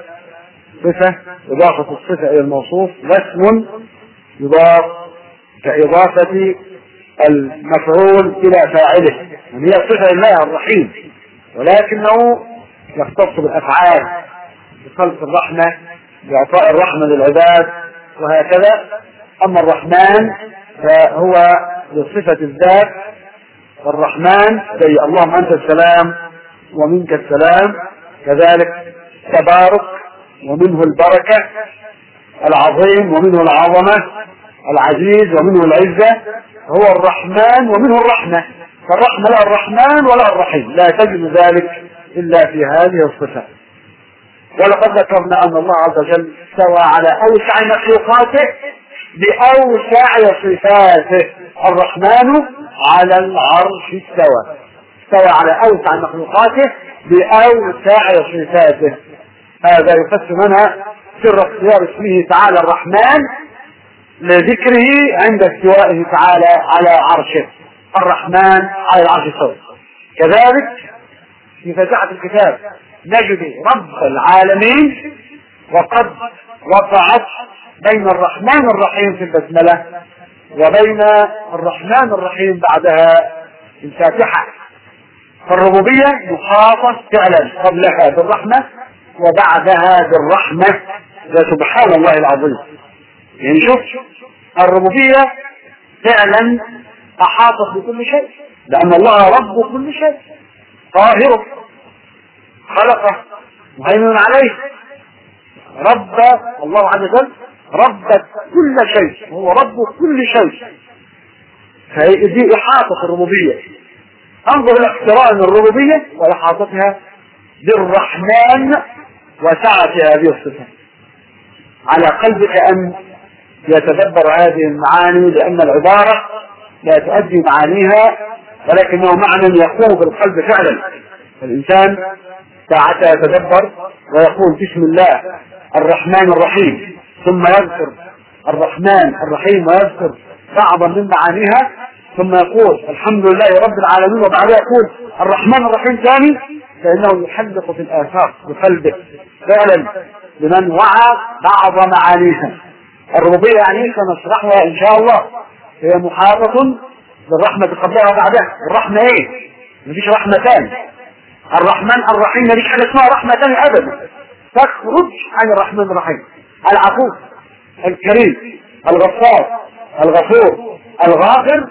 صفة إضافة الصفة إلى الموصوف واسم يضاف كإضافة المفعول إلى فاعله يعني هي صفة لله الرحيم ولكنه يختص بالأفعال بخلق الرحمة بإعطاء الرحمة للعباد وهكذا أما الرحمن فهو بصفة الذات الرحمن زي اللهم أنت السلام ومنك السلام كذلك تبارك ومنه البركة العظيم ومنه العظمة العزيز ومنه العزة هو الرحمن ومنه الرحمة فالرحمة لا الرحمن ولا الرحيم لا تجد ذلك إلا في هذه الصفة ولقد ذكرنا أن الله عز وجل استوى على أوسع مخلوقاته بأوسع صفاته الرحمن على العرش استوى استوى على أوسع مخلوقاته بأوسع صفاته هذا يفسر منها سر اختيار اسمه تعالى الرحمن لذكره عند استوائه تعالى على عرشه الرحمن على العرش استوى كذلك في فتحة الكتاب نجد رب العالمين وقد وقعت بين الرحمن الرحيم في البسملة وبين الرحمن الرحيم بعدها في الفاتحة فالربوبية مخاطة فعلا قبلها بالرحمة وبعدها بالرحمة سبحان الله العظيم يعني شوف الربوبية فعلا أحاطت بكل شيء لأن الله رب كل شيء قاهره خلقه مهيمن عليه رب الله عز وجل رب كل شيء هو رب كل شيء فدي إحاطة الربوبية انظر إلى اقتران الربوبية وإحاطتها بالرحمن وسعة هذه الصفات على قلبك أن يتدبر هذه المعاني لأن العبارة لا تؤدي معانيها ولكنه معنى يقوم بالقلب فعلا الإنسان ساعتها يتدبر ويقول بسم الله الرحمن الرحيم ثم يذكر الرحمن الرحيم ويذكر بعضا من معانيها ثم يقول الحمد لله رب العالمين وبعدها يقول الرحمن الرحيم ثاني فإنه يحلق في الآفاق بقلبه فعلا لمن وعى بعض معانيها الربوبية يعني سنشرحها إن شاء الله هي محاطة بالرحمة قبلها وبعدها الرحمة إيه؟ مفيش رحمتان الرحمن الرحيم مفيش حاجة اسمها رحمتان أبدا تخرج عن الرحمن الرحيم العفو الكريم الغفار الغفور الغافر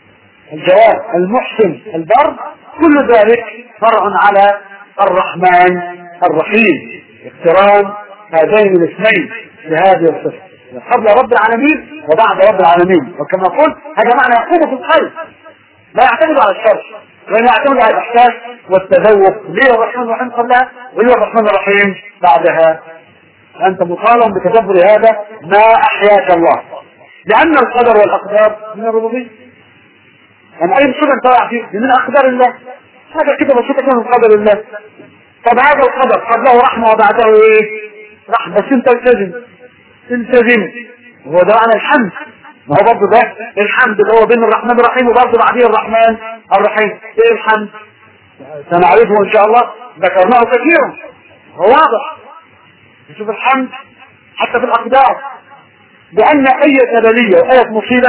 الجواب المحسن البر كل ذلك فرع على الرحمن الرحيم اقتران هذين الاسمين بهذه الصفه قبل رب العالمين وبعد رب العالمين وكما قلت هذا معنى يقوم في القلب لا يعتمد على الشرع وإنما يعتمد على الإحساس والتذوق ليه الرحمن الرحيم قبلها وليه الرحمن الرحيم بعدها أنت مطالب بتدبر هذا ما أحياك الله لأن القدر والأقدار من الربوبية يعني أي مصيبة أنت واقع فيه من أقدار الله هذا كده بسيطة كده من قدر الله طب هذا القدر قبله رحمة وبعده إيه؟ رحمة بس أنت التزم التزم هو ده معنى الحمد ما هو برضه ده الحمد اللي هو بين الرحمن الرحيم وبرضه بعديه الرحمن الرحيم ايه الحمد سنعرفه ان شاء الله ذكرناه كثيرا هو واضح نشوف الحمد حتى في الاقدار بان اي سببيه واي مصيبه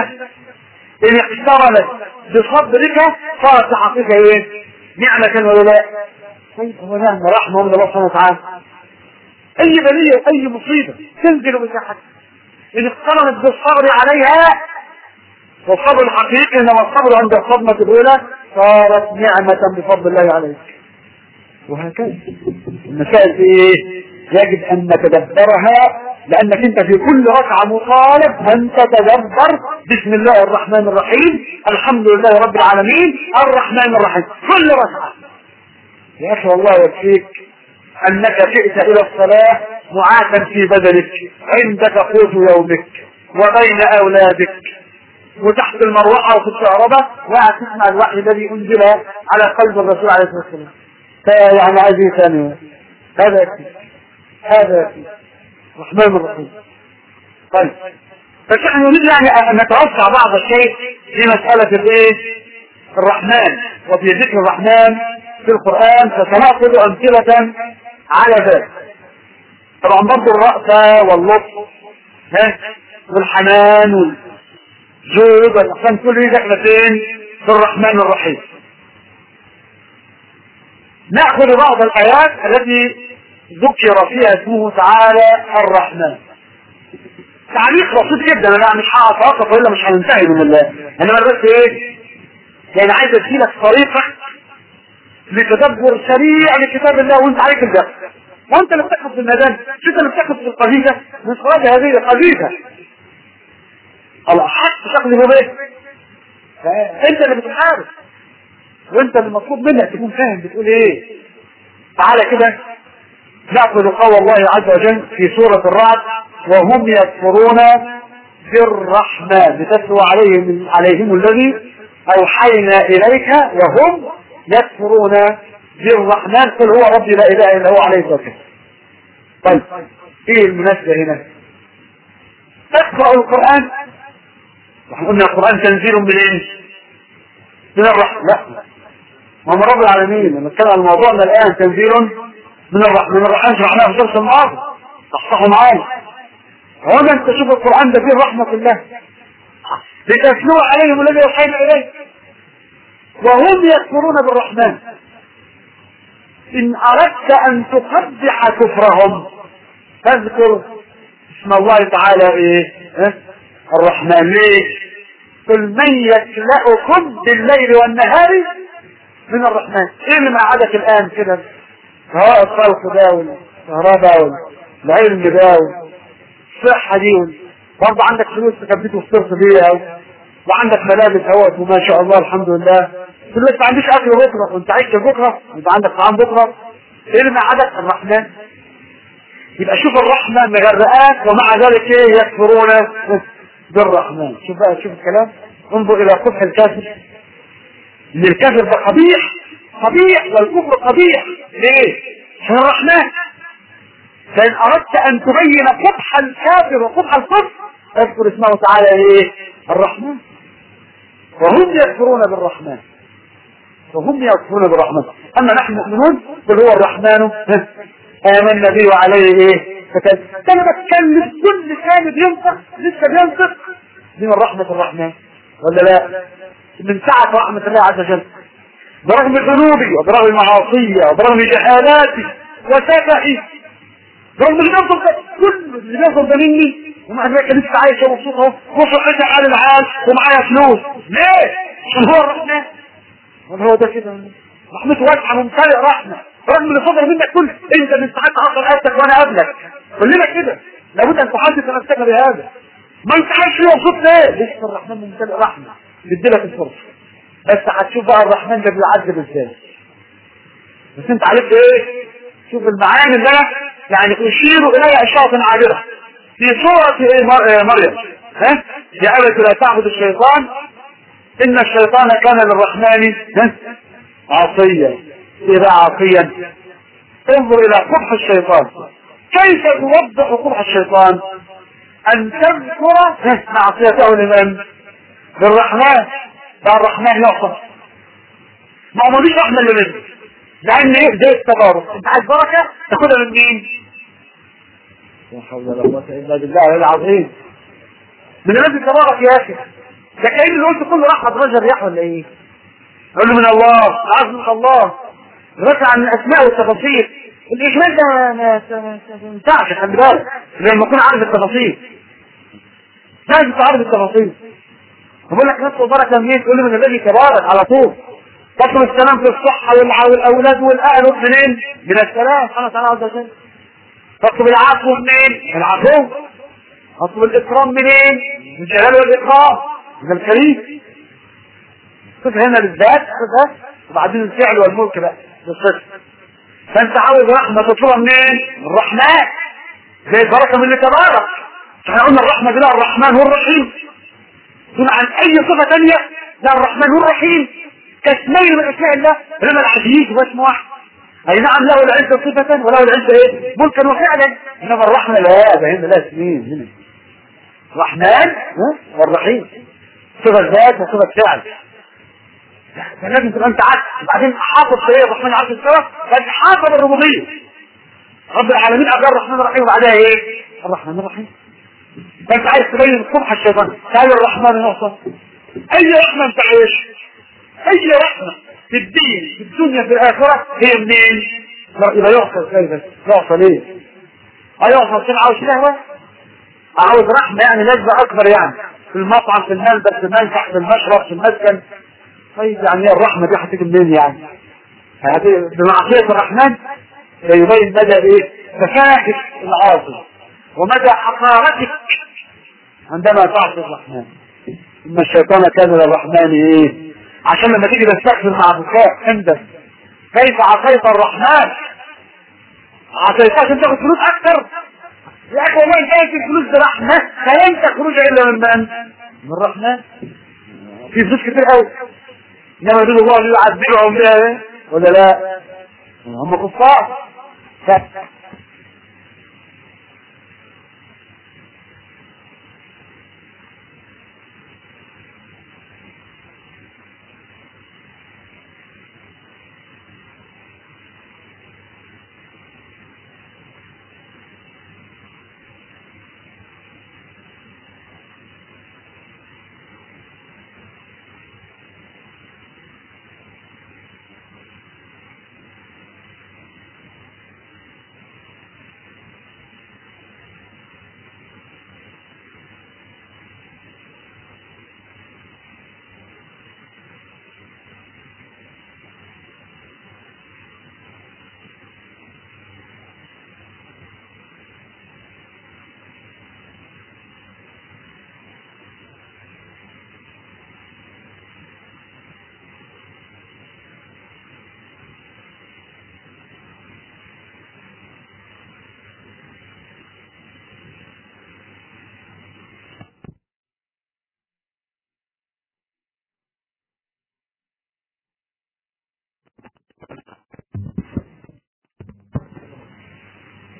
ان اقترنت بصبرك صارت في حقيقه ايه نعمه ولا لا طيب هو نعمه رحمه من الله سبحانه وتعالى اي بليه واي مصيبه تنزل بساحتك إن اقترنت بالصبر عليها والصبر الحقيقي إنما الصبر عند الصدمة الأولى صارت نعمة بفضل الله عليك وهكذا المسائل في إيه؟ يجب أن نتدبرها لأنك أنت في كل ركعة مطالب أن تتدبر بسم الله الرحمن الرحيم الحمد لله رب العالمين الرحمن الرحيم كل ركعة يا أخي والله يكفيك أنك جئت إلى الصلاة معافا في بدنك عندك قوت يومك وبين أولادك وتحت المروحة وفي الكهرباء وقاعد تسمع الوحي الذي أنزل على قلب الرسول عليه الصلاة والسلام فيعني عايز ايه ثاني هذا يكفي هذا يكفي الرحمن الرحيم طيب فنحن نريد يعني أن نتوسع بعض الشيء في مسألة الايه الرحمن وفي ذكر الرحمن في القرآن فسنأخذ أمثلة على ذلك طبعا برضه الرأفة واللطف ها والحنان والجود والإحسان كل دي داخلة فين؟ في الرحمن الرحيم نأخذ بعض الآيات التي ذكر فيها اسمه تعالى الرحمن تعليق بسيط جدا انا مش هتوقف والا مش هننتهي من الله انما بس ايه يعني عايز اديلك طريقه لتدبر سريع لكتاب الله وانت عليك الدخل وانت اللي بتاخد في الميدان مش انت اللي بتاخد في القذيفه مش راجع هذه قذيفه الله حق شكل به انت اللي بتحارب وانت اللي مطلوب منك تكون فاهم بتقول ايه تعالى كده نأخذ قول الله عز وجل في سورة الرعد وهم يكفرون بالرحمن لتتلو عليهم عليهم الذي أوحينا إليك وهم يكفرون بالرحمن قل هو ربي لا إله إلا هو عليه الصلاة والسلام طيب إيه المناسبة هنا تقرأ القرآن نحن قلنا القرآن تنزيل من إيه؟ من الرحمن لا ما هو رب العالمين لما نتكلم عن موضوعنا الآن تنزيل من الرحمن من الرحمن شرحناه في درس الماضي صحصحوا معايا هنا انت شوف القرآن ده فيه رحمة الله لتتلو عليهم الذي أوحينا إليه وهم يكفرون بالرحمن إن أردت أن تقبح كفرهم فاذكر اسم الله تعالى ايه اه؟ الرحمن ليه قل من يكلأكم بالليل والنهار من الرحمن ايه اللي معادك الان كده هواء الخلق ده والكهرباء والعلم ده والصحة دي برضه عندك فلوس تكبيت وصرف بيها وعندك ملابس اهوت وما شاء الله الحمد لله تقول لك ما عنديش اكل بكره وانت عايش بكره يبقى عندك طعام بكره ايه اللي معادك الرحمن يبقى شوف الرحمة مغرقات ومع ذلك ايه يكفرون بالرحمن شوف بقى شوف الكلام انظر الى قبح الكافر ان الكافر ده قبيح قبيح والكفر قبيح ليه عشان الرحمن فان اردت ان تبين قبح الكافر وقبح الكفر اذكر اسمه تعالى ايه الرحمن وهم يكفرون بالرحمن وهم يكفرون بالرحمن اما نحن مؤمنون قل هو الرحمن آمنا به وعليه ايه فكان انا بتكلم كل كان بينطق لسه بينطق من رحمة الرحمن ولا لا من سعة رحمة الله عز وجل برغم ذنوبي وبرغم معاصي وبرغم جهالاتي وسفهي برغم اللي بينطق كل اللي بينطق ده مني ومع ذلك لسه عايش ومبسوط وصحتي على العال ومعايا فلوس ليه؟ عشان هو الرحمن ولا هو ده كده رحمته واسعة ممتلئ رحمة رغم اللي صدر منك كل انت من ساعات عقل قدك وانا قبلك كلنا كده لابد ان تحدث نفسك بهذا ما انت عايش فيه مبسوط ليه؟ لسه الرحمن ممتلئ رحمة بيديلك الفرصة بس هتشوف بقى الرحمن ده بيعذب ازاي بس انت عرفت ايه؟ شوف المعاني اللي انا يعني اشير اليها اشاره عابره في سورة ايه مريم ها؟ يا ابت لا تعبد الشيطان ان الشيطان كان للرحمن ها؟ عصيا ايه بقى عصيا انظر الى قبح الشيطان كيف توضح قبح الشيطان ان تذكر معصيته لمن للرحمن ده الرحمن يعصى ما هو مفيش رحمه الا منه لان ايه زي التبارك انت عايز بركه تاخدها من مين لا حول ولا قوه الا بالله العظيم من الذي تبارك يا اخي ده كأن اللي قلت كل رحمه رجل رياح ولا ايه قول له من الله العظم من الله رفع عن الاسماء والتفاصيل الاجمال ده ما ينفعش خلي بالك لما اكون عارف التفاصيل لازم تعرف التفاصيل بقول لك نفس وبركه منين تقول لي من الذي تبارك على طول تطلب السلام في الصحة والأولاد والأهل منين؟ من السلام سبحانه وتعالى عز وجل تطلب العفو منين؟ العفو تطلب الإكرام منين؟ من جلال والإكرام من الكريم شوف هنا بالذات شوف وبعدين الفعل والملك بقى بالصفر فانت عاوز رحمة تطلبها منين؟ من الرحمن زي البركة من اللي تبارك احنا قلنا الرحمة دي الرحمن هو الرحيم دون عن اي صفة ثانية لا الرحمن هو الرحيم كاسمين من اسماء الله انما العزيز هو اسم واحد اي نعم له العزة صفة وله العزة ايه ملكا وفعلا انما الرحمة لا ده هنا لا اسمين هنا الرحمن والرحيم صفة ذات وصفة فعل لازم تبقى انت عارف وبعدين حافظ شيء الرحمن عارف السبب فانت حافظ الربوبية رب العالمين اجر الرحمن الرحيم وبعدها ايه الرحمن الرحيم فانت عايز تبين قبح الشيطان تعالى الرحمن نقصة اي رحمة انت عايش اي رحمة في الدين في الدنيا في الاخرة هي منين يبقى يعصى ازاي بس يعصى ليه هيعصى عشان عاوز شهوة عاوز رحمة يعني لذة اكبر يعني في المطعم في الملبس في المنفع في المشرب في المسكن طيب يعني الرحمة دي هتيجي منين يعني هذه بمعصية الرحمن يبين مدى ايه فكاهة العاصي ومدى حقارتك عندما تعصي الرحمن ان الشيطان كان للرحمن ايه عشان لما تيجي تستغفر مع بكاء عندك كيف عصيت الرحمن عصيت عشان تاخد فلوس اكثر يا اخي والله انت الفلوس برحمة فلن تخرج الا من من من الرحمن في فلوس كتير قوي انما يريد الله ان يعذبهم بها ايه ولا لا هم كفار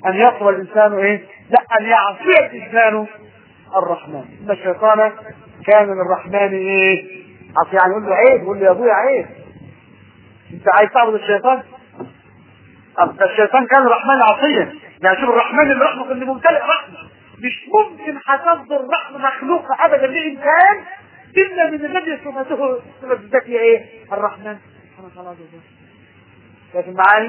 ان يقوى الانسان ايه لا ان يعصي الانسان الرحمن ان الشيطان كان للرحمن ايه عصي يعني يقول له عيب يقول له يا ابويا عيب انت عايز تعبد الشيطان طب الشيطان كان الرحمن عصيا يعني شوف الرحمن اللي رحمه اللي ممتلئ رحمه مش ممكن هتصدر رحمه مخلوقه ابدا لانسان الا من الذي صفته صفه الذاتيه ايه؟ الرحمن سبحانه وتعالى لكن معاني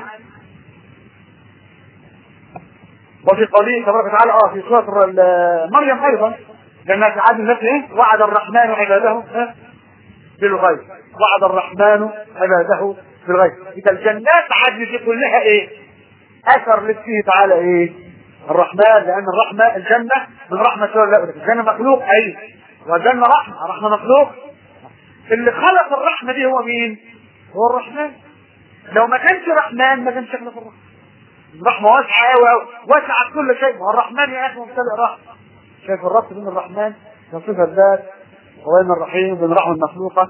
وفي قوله تبارك وتعالى اه في سوره مريم ايضا لما تعاد الناس ايه؟ وعد الرحمن عباده بالغيب وعد الرحمن عباده بالغيب اذا الجنات عدل دي كلها ايه؟ اثر لاسمه تعالى ايه؟ الرحمن لان الرحمه الجنه من رحمه الله الجنه مخلوق اي والجنه رحمه رحمه مخلوق اللي خلق الرحمه دي هو مين؟ هو الرحمن لو ما كانش رحمن ما كانش خلق الرحمه الرحمه واسعه قوي قوي واسعه كل شيء ما هو الرحمن يا اخي ممتلئ رحمه شايف الربط بين الرحمن وصفه الذات وبين الرحيم وبين الرحمه المخلوقه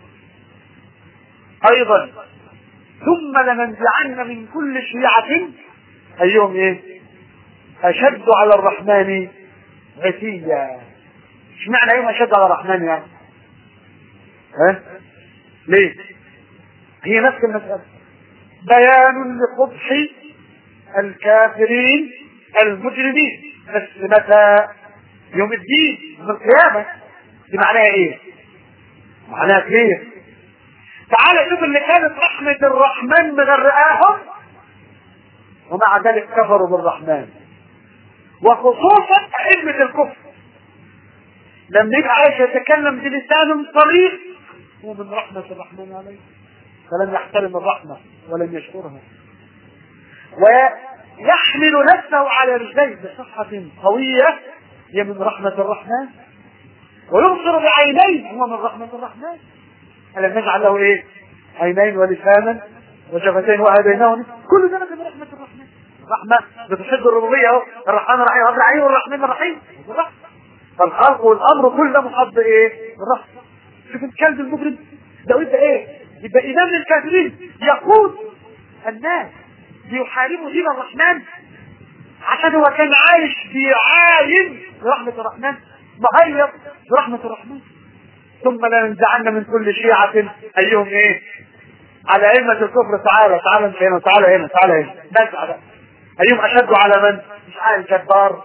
ايضا ثم لننزعن من كل شيعة ايهم ايه اشد على الرحمن عتيا ايش معنى ايهم اشد على الرحمن يعني ها ليه هي نفس المسألة بيان لقبح الكافرين المجرمين بس متى يوم الدين يوم القيامة دي معناها ايه معناها كبير تعال شوف اللي كانت رحمة الرحمن مغرقاهم ومع ذلك كفروا بالرحمن وخصوصا أئمة الكفر لما يبقى عايش يتكلم بلسان صريح هو من رحمة الرحمن عليه فلم يحترم الرحمة ولم يشكرها ويحمل نفسه على رجليه بصحة قوية هي من رحمة الرحمن ويبصر بعينيه هو من رحمة الرحمن ألم نجعل له إيه؟ عينين ولسانا وشفتين وهديناه كل ذلك من رحمة الرحمن الرحمة بتشد الربوبية أهو الرحمن الرحيم رب العالمين والرحمن الرحيم فالخلق والأمر كله محب إيه؟ بالرحمة شوف الكلب المجرم ده يبقى إيه؟ يبقى إمام للكافرين يقود الناس ليحاربوا دين الرحمن عشان هو كان عايش بيعاين برحمة الرحمن مهيص برحمة الرحمن ثم لننزعن من كل شيعة أيهم إيه؟ على أئمة الكفر تعالى تعالى انت هنا تعالى هنا تعالى هنا نزع بقى أيهم أشد على من؟ مش عارف الجبار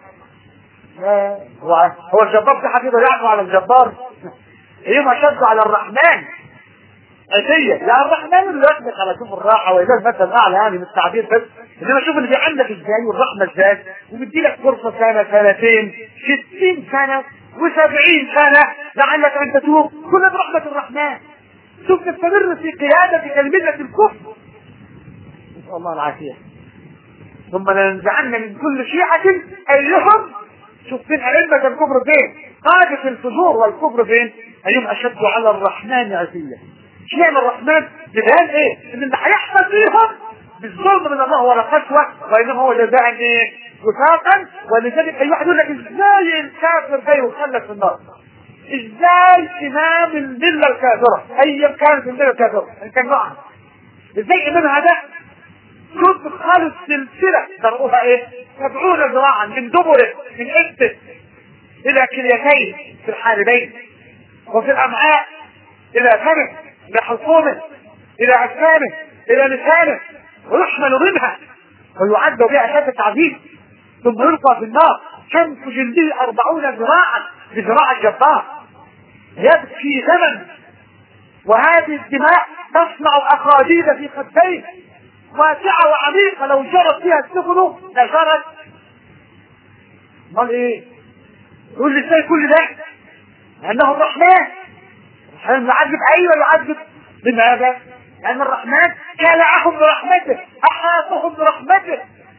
هو هو الجبار في حفيظه يعفو على الجبار أيهم أشد على الرحمن عتية يعني الرحمن اللي يطلق على شوف الراحة وإذا المثل الأعلى يعني من التعبير بس إنما شوف اللي بيعلق إزاي والرحمة إزاي وبيدي لك فرصة سنة سنتين ستين سنة وسبعين سنة لعلك أن تتوب كل برحمة الرحمن ثم تستمر في قيادة ملة الكفر نسأل الله العافية ثم لننزعن من كل شيعة أيهم شوف فين أئمة الكفر فين قادة الفجور والكفر فين أيهم أشد على الرحمن عتية اشمعنى الرحمن ببيان ايه ان اللي هيحصل فيهم بالظلم من الله ولا قسوة وانما هو جزاء ايه وفاقا ولذلك اي واحد يقول لك ازاي الكافر ده يخلد في النار ازاي امام المله الكافره ايا كانت المله الكافره ان كان نوعها ازاي امامها ده كنت خالص سلسله ترقوها ايه سبعون ذراعا من دبره من انفه الى كليتين في الحالبين وفي الامعاء الى فمه الى حصومه الى اجسامه الى لسانه ويحمل منها ويعد بها شد تعذيب ثم يلقى في النار شمس جلده أربعون ذراعا بذراع الجبار يبكي زمن وهذه الدماء تصنع أخاديد في خديه واسعة وعميقة لو جرت فيها السفن لجرت امال ايه؟ يقول لي ازاي كل ده؟ لأنه الرحمن الرحمن يعذب أيوه يعذب لماذا؟ لأن الرحمن كلعهم برحمته أحاطهم برحمته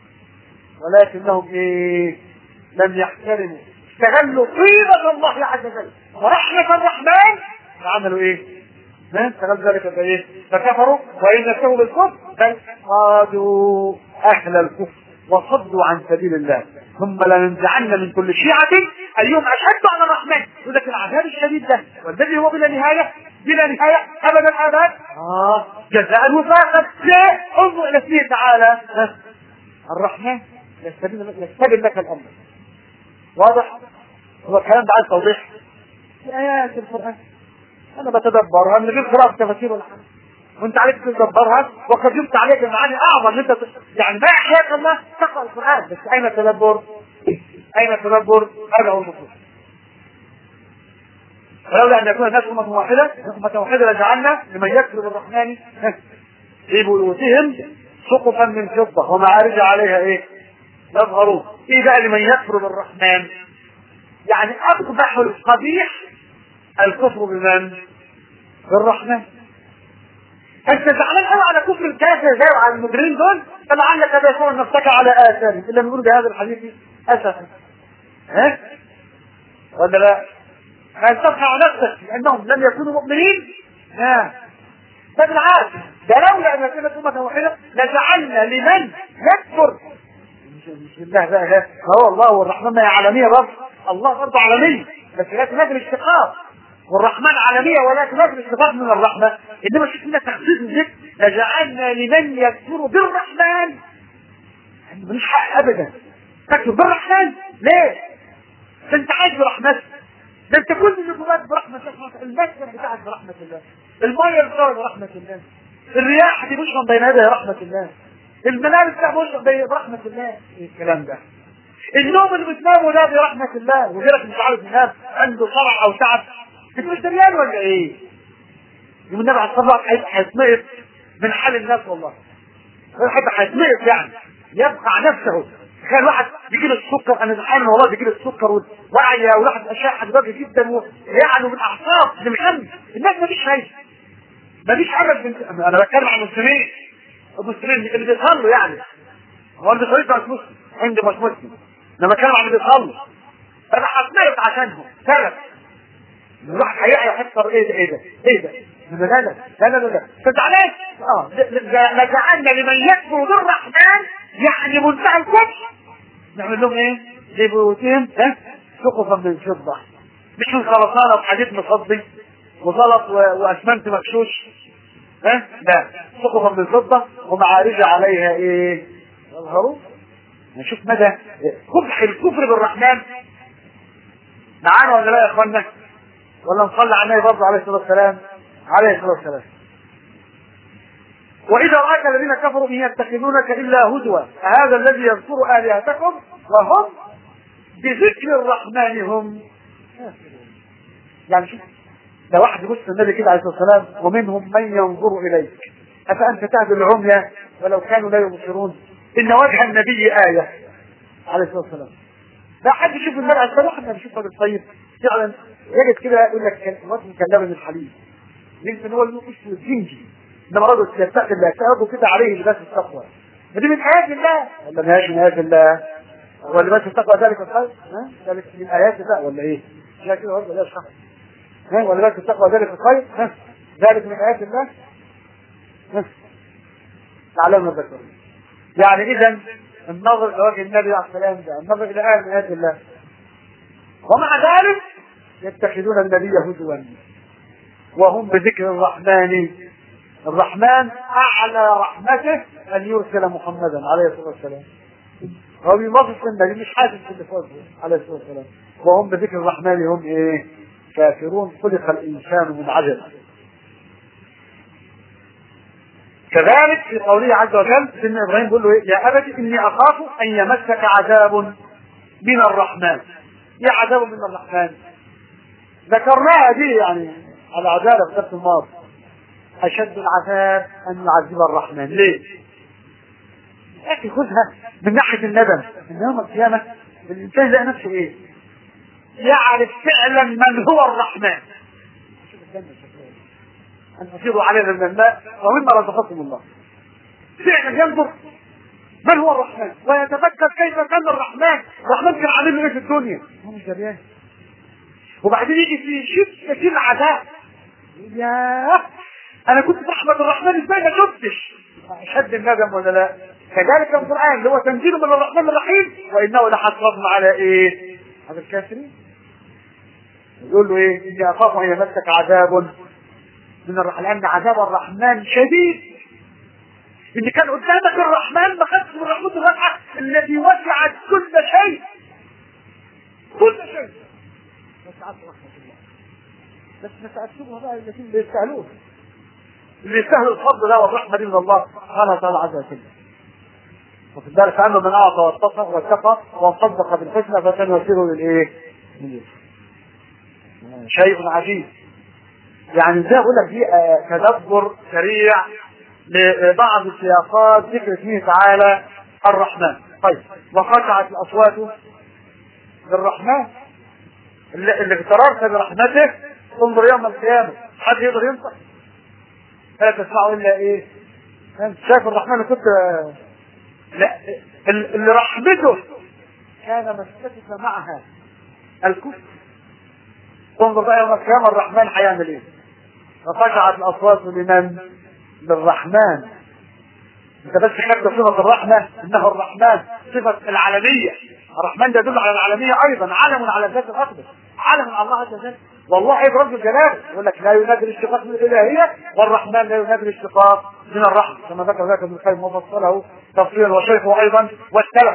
ولكنهم ايه لم يحترموا استغلوا طيبة الله عز وجل ورحمة الرحمن فعملوا ايه ما استغل ذلك بايه فكفروا وإن نفسهم بالكفر بل صادوا أهل الكفر وصدوا عن سبيل الله ثم لننزعن من كل شيعة اليوم أشد على الرحمن يقول لك العذاب الشديد ده والذي هو بلا نهاية بلا نهاية أبدا أبدا آه جزاء وفاقا لا انظر إلى اسمه تعالى الرحمن يستبين يستبين لك الامر واضح هو الكلام ده عايز توضيح في ايات القران انا بتدبرها من غير قراءه تفاسير ولا حاجه وانت عليك تدبرها وقد يفتح عليك المعاني اعظم انت يعني ما يحياك الله تقرا القران بس اين التدبر؟ اين التدبر؟ هذا هو المطلوب ولولا ان يكون الناس امه واحده امه واحده لجعلنا لمن يكفر بالرحمن في بيوتهم سقفا من فضه ومعارج عليها ايه؟ يظهرون ايه بقى لمن يكفر بالرحمن؟ يعني اقبح القبيح الكفر بمن؟ بالرحمن انت زعلان قوي على كفر الكافر زي على المجرمين دول فلعلك تكون نفسك على اثارهم الا بيقولوا بهذا الحديث اسفا ها ولا لا؟ ان تفخع نفسك لانهم لم يكونوا مؤمنين ها ده بالعكس ده لولا ان كانت امه واحده لجعلنا لمن يكفر مش بالله بقى ها هو الله والرحمن هي عالميه برضه الله برضه عالميه بس لكن لازم اشتقاق والرحمن عالمية ولكن لازم استفاد من الرحمة انما شوف هنا تخصيص الذكر لجعلنا لمن يكفر بالرحمن مش حق ابدا تكفر بالرحمن ليه؟ ده انت عايز برحمته ده انت كل اللي جواك برحمة الله المسكن بتاعك برحمة الله المية بتاعك برحمة الله الرياح دي بشرب بين يدي رحمة الله الملابس بتاعك بشرب بين رحمة الله ايه الكلام ده النوم اللي بتنامه ده برحمة الله وغيرك مش عارف ينام عنده صرع او تعب انت مش دريان ولا ايه؟ يوم النبي عليه الصلاه والسلام هيتنقط من حال الناس والله حتى هيتنقط يعني يبقى نفسه تخيل واحد يجي له السكر انا زعلان والله بيجي له السكر وعي وواحد اشعه حدوده جدا ويعني من اعصاب لمحمد الناس ما فيش خايف ما فيش حاجه بنت... انا بتكلم عن المسلمين المسلمين اللي بيصلوا يعني هو اللي بيصلوا مش مسلم عندي مش مسلم انا بتكلم عن اللي بيصلوا انا هتنقط عشانهم سبب الواحد هيعي يحصل ايه ده ايه ده ايه ده لا لا لا لا لا لا فزعلان اه لجعلنا لمن يكفر بالرحمن يعني منتهى الكفر نعمل لهم ايه؟ لبيوتهم ها سقفا من فضه مش من خرسانه وحديد مصدي وزلط واسمنت مكشوش ها لا سقفا من فضه ومعارج عليها ايه؟ يظهروا نشوف مدى قبح الكفر بالرحمن معانا ولا لا يا اخوانا؟ ولا نصلي على النبي برضه عليه الصلاه والسلام عليه الصلاه والسلام واذا راك الذين كفروا ان يتخذونك الا هزوا هذا الذي يذكر الهتكم وهم بذكر الرحمن هم يعني شوف ده واحد يبص النبي كده عليه الصلاه والسلام ومنهم من ينظر اليك افانت تهدي العمي ولو كانوا لا يبصرون ان وجه النبي ايه عليه الصلاه والسلام لا حد يشوف النبي عليه الصلاه والسلام بيشوف راجل طيب فعلا يجد كده يقول لك الوجه مكلمه من الحليب يمكن هو مش الزنجي انما رجل يتقي الله تاخده كده عليه لباس التقوى فدي من ايات الله ولا ما هيش من ايات الله هو لباس التقوى ذلك الخير ها ذلك من ايات الله ولا ايه؟ لا كده برضه لا شرح ها ولا لباس التقوى ذلك الخير ها ذلك من ايات الله ها تعلمنا الذكر يعني اذا النظر الى وجه النبي عليه السلام ده النظر الى ايه من ايات الله ومع ذلك يتخذون النبي هزوا وهم بذكر الرحمن الرحمن اعلى رحمته ان يرسل محمدا عليه الصلاه والسلام هو بيوصف النبي مش حاسس باللي فوق عليه الصلاه والسلام وهم بذكر الرحمن هم ايه كافرون خلق الانسان من عجل كذلك في قوله عز وجل سيدنا ابراهيم بيقول له إيه؟ يا ابت اني اخاف ان يمسك عذاب من الرحمن يا عذاب من الرحمن ذكرناها دي يعني على عدالة في درس الماضي أشد العذاب أن يعذب الرحمن ليه؟ يا أخي خذها من ناحية الندم إن يوم القيامة الإنسان يلاقي نفسه إيه؟ يعرف فعلا من هو الرحمن أن تصيروا علينا من الماء ومما رزقكم الله فعلا ينظر من هو الرحمن ويتفكر كيف كان الرحمن الرحمن كان عامل ايه في الدنيا هو مش دريان وبعدين يجي في شدة في العذاب يا انا كنت في رحمة الرحمن ازاي ما شفتش اشد الندم ولا لا كذلك القران اللي هو تنزيل من الرحمن الرحيم وانه لحسرة على ايه على الكافرين يقول له ايه اني اخاف ان يمسك عذاب من الرحمن لان عذاب الرحمن شديد ان كان قدامك الرحمن ما خدش من رحمته الواسعه الذي وسعت كل شيء كل شيء وسعت رحمه الله بس ما تأسبها بقى الذين بيستاهلوه اللي يستاهلوا الفضل ده والرحمه دي من الله سبحانه وتعالى عز وجل وفي ذلك فأما من أعطى واتقى واتقى وصدق بالحسنى فسنيسره للإيه؟ شيء عجيب يعني زي أقول لك دي تدبر سريع لبعض السياقات ذكر اسمه تعالى الرحمن طيب وخشعت الأصوات للرحمن اللي, اللي اغتررت برحمته انظر يوم القيامة حد يقدر ينطق لا تسمعوا إلا إيه؟ أنت شايف الرحمن كنت لا اللي رحمته كان مستفز معها الكفر انظر بقى يوم القيامة الرحمن هيعمل ايه؟ فخشعت الاصوات لمن؟ للرحمن انت بس خدت صفة الرحمة انه الرحمن صفة العالمية الرحمن ده يدل على العالمية ايضا علم على الذات الاقدس علم على الله عز وجل والله عيب رب الجلال يقول لك لا ينادي الاشتقاق من الالهية والرحمن لا ينادي الاشتقاق من الرحمة كما ذكر ذلك ابن القيم وفصله تفصيلا وشيخه ايضا والسلف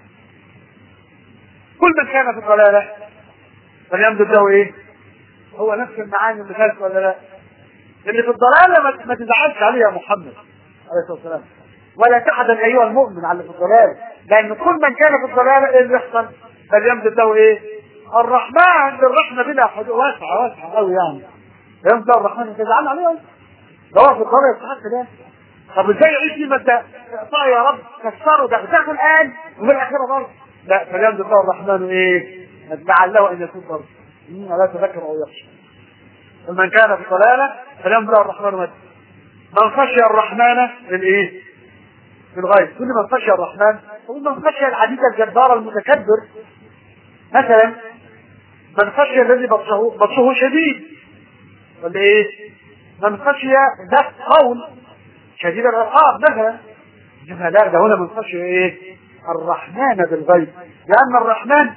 كل من كان في الضلالة فليمدد له ايه؟ هو نفس المعاني اللي فاتت ولا لا؟ اللي في الضلالة ما, ما تزعلش عليه يا محمد عليه الصلاة والسلام ولا تحزن ايها المؤمن على اللي في الضلال لان كل من كان في الضلالة ايه اللي يحصل؟ فليمدد له ايه؟ الرحمن بالرحمة بلا حدود واسعة واسعة قوي يعني يوم ده الرحمن انت زعلان عليه ده هو في الضلال يستحق ده طب ازاي يعيش لي ما انت اعطاه يا رب كسره دغدغه الان وفي الاخره برضه لا فليمدد له الرحمن ايه؟ لعله ان يكون برضه لا تذكر او يخشى ومن كان في ضلاله فليمدد له الرحمن مد من خشي الرحمن للايه؟ في الغيب كل من خشي الرحمن ومن خشي العديد الجبار المتكبر مثلا من خشي الذي بطشه بطشه شديد ولا ايه؟ من خشي ذات قول شديد العقاب مثلا انما لا ده هنا من خشي ايه؟ الرحمن بالغيب لان الرحمن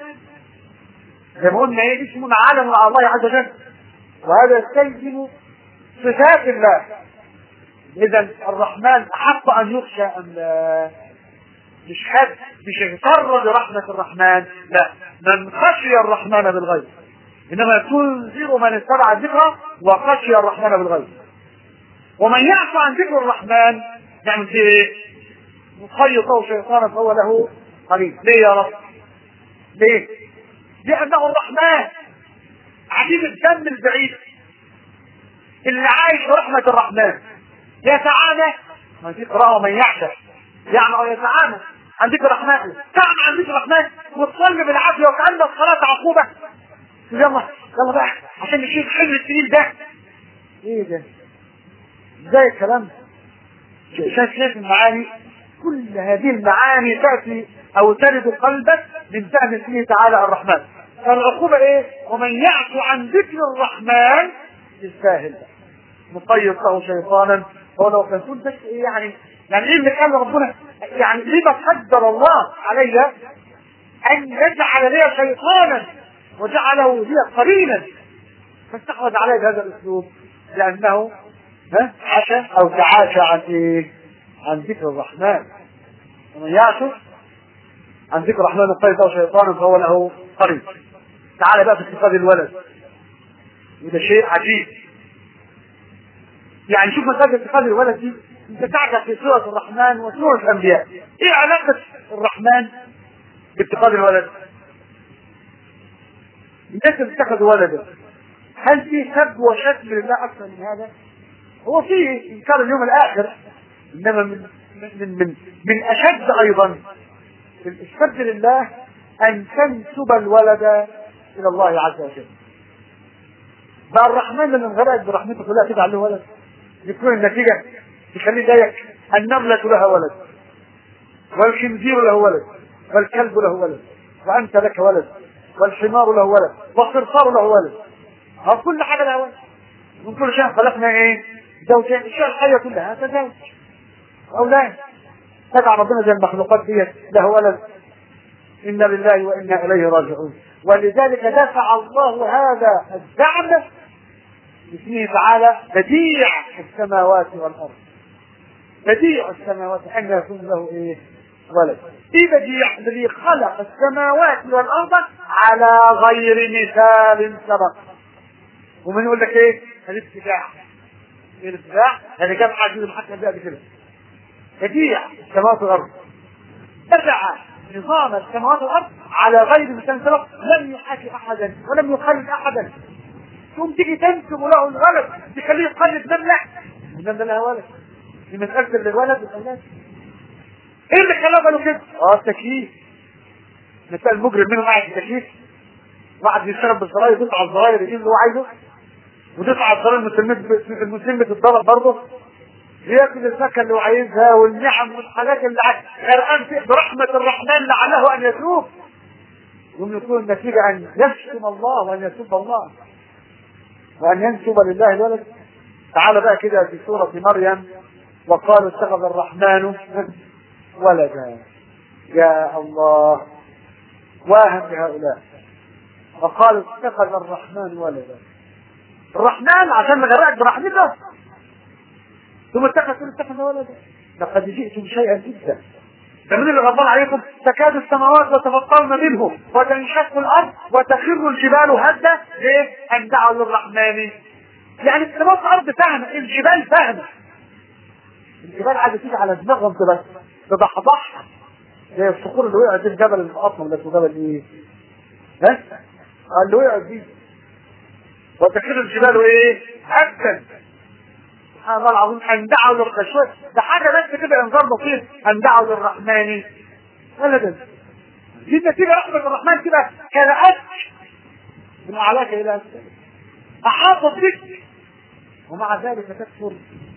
زي ما قلنا ايه اسم عالم على الله عز وجل وهذا يستلزم صفات الله اذا الرحمن احق ان يخشى ام لا مش حد مش اغتر برحمة الرحمن لا من خشي الرحمن بالغيب انما تنذر من اتبع الذكر وخشي الرحمن بالغيب ومن يعفو عن ذكر الرحمن يعمل فيه ايه؟ يخيطه شيطانا فهو له قريب ليه يا رب؟ ليه؟ لأنه الرحمن عجيب الدم البعيد اللي عايش برحمة الرحمن يتعانى ما دي قراءة من يعشق يعني أو يتعانى عن ذكر الرحمن تعمى عن ذكر الرحمن وتصلي بالعافية وكأن الصلاة عقوبة يلا يلا بقى عشان نشيل حمل السنين ده ايه ده؟ ازاي الكلام ده؟ شايف شايف المعاني كل هذه المعاني تأتي أو ترد قلبك من فهم اسمه تعالى الرحمن فالعقوبة إيه؟ ومن يعفو عن ذكر الرحمن يستاهل نطيب له شيطانا هو لو كان كنت بس إيه يعني يعني إيه اللي قال ربنا يعني لما قدر الله علي أن يجعل لي شيطانا وجعله لي قرينا فاستحوذ عليه بهذا الأسلوب لأنه ها عشى أو تعاشى عن إيه؟ عن ذكر الرحمن ومن يعشو عن ذكر الرحمن الطيب او شيطانا فهو له قريب تعال بقى في اتخاذ الولد وده شيء عجيب يعني شوف مسألة اتخاذ الولد دي انت تعرف في سورة الرحمن وسورة الانبياء ايه علاقة الرحمن باتخاذ الولد الناس اللي اتخذوا ولدا هل في سب وشتم لله اكثر من هذا؟ هو في انكار اليوم الاخر انما من من من من اشد ايضا السب لله ان تنسب الولد الى الله عز وجل بقى الرحمن لما انغرقت برحمته كلها تجعل له ولد يكون النتيجه تخليه ضيق النملة لها ولد والخنزير له ولد والكلب له ولد وانت لك ولد والحمار له ولد والصرصار له ولد ها كل حاجه لها ولد من كل شيء خلقنا ايه زوجين الاشياء الحيه كلها تزوج اولاد تدع ربنا زي المخلوقات ديت له ولد انا لله وانا اليه راجعون ولذلك دفع الله هذا الدعم باسمه تعالى بديع السماوات والارض بديع السماوات ان يكون له ايه ولد ايه بديع الذي خلق السماوات والارض على غير مثال سبق ومن يقول لك ايه الابتداع ايه الابتداع يعني كم عجيب حتى قبل كده بديع السماوات والارض بدع نظام السماوات والارض على غير مثال سبق لم يحاكي احدا ولم يخلد احدا ثم تيجي تنسب له الولد تخليه يقلد نملة النملة لها ولد في مسألة الولد والأولاد ايه اللي خلاه قالوا كده؟ اه التكييف مثال مجرم منهم قاعد في التكييف واحد يشتغل بالزراير يدوس على الزراير يجيب اللي هو عايزه ودوس على الزراير المسلمين المسلمين بتتضرب برضه ياكل الفاكهه اللي هو عايزها والنعم والحاجات اللي عايز غرقان في برحمه الرحمن لعله ان يتوب يوم يكون النتيجه ان يشتم الله وان يسب الله وأن ينسب لله الولد تعال بقى كده في سورة مريم وقالوا اتخذ الرحمن ولدا يا الله واهم بهؤلاء وقالوا اتخذ الرحمن ولدا الرحمن عشان نغرقك برحمته ثم اتخذ اتخذ ولدا لقد جئتم شيئا جدا ده من اللي غضبان عليكم تكاد السماوات يتفطرن منه وتنشق الارض وتخر الجبال هدا ليه؟ ان دعوا للرحمن يعني السماوات والارض فاهمه الجبال فاهمه الجبال عايزه تيجي على دماغهم بس تضحضحها زي الصخور اللي وقعت دي الجبل المقطم ده اسمه جبل ايه؟ ها؟ اللي وقعت دي وتخر الجبال ايه؟ هدا سبحان الله العظيم ان دعوا للرحمن ده حاجه بس كده انذار بسيط ان دعوا للرحمن ولدا دي النتيجه رحمه الرحمن كده كرأت من اعلاك الى اسفل احاطت بك ومع ذلك تكفر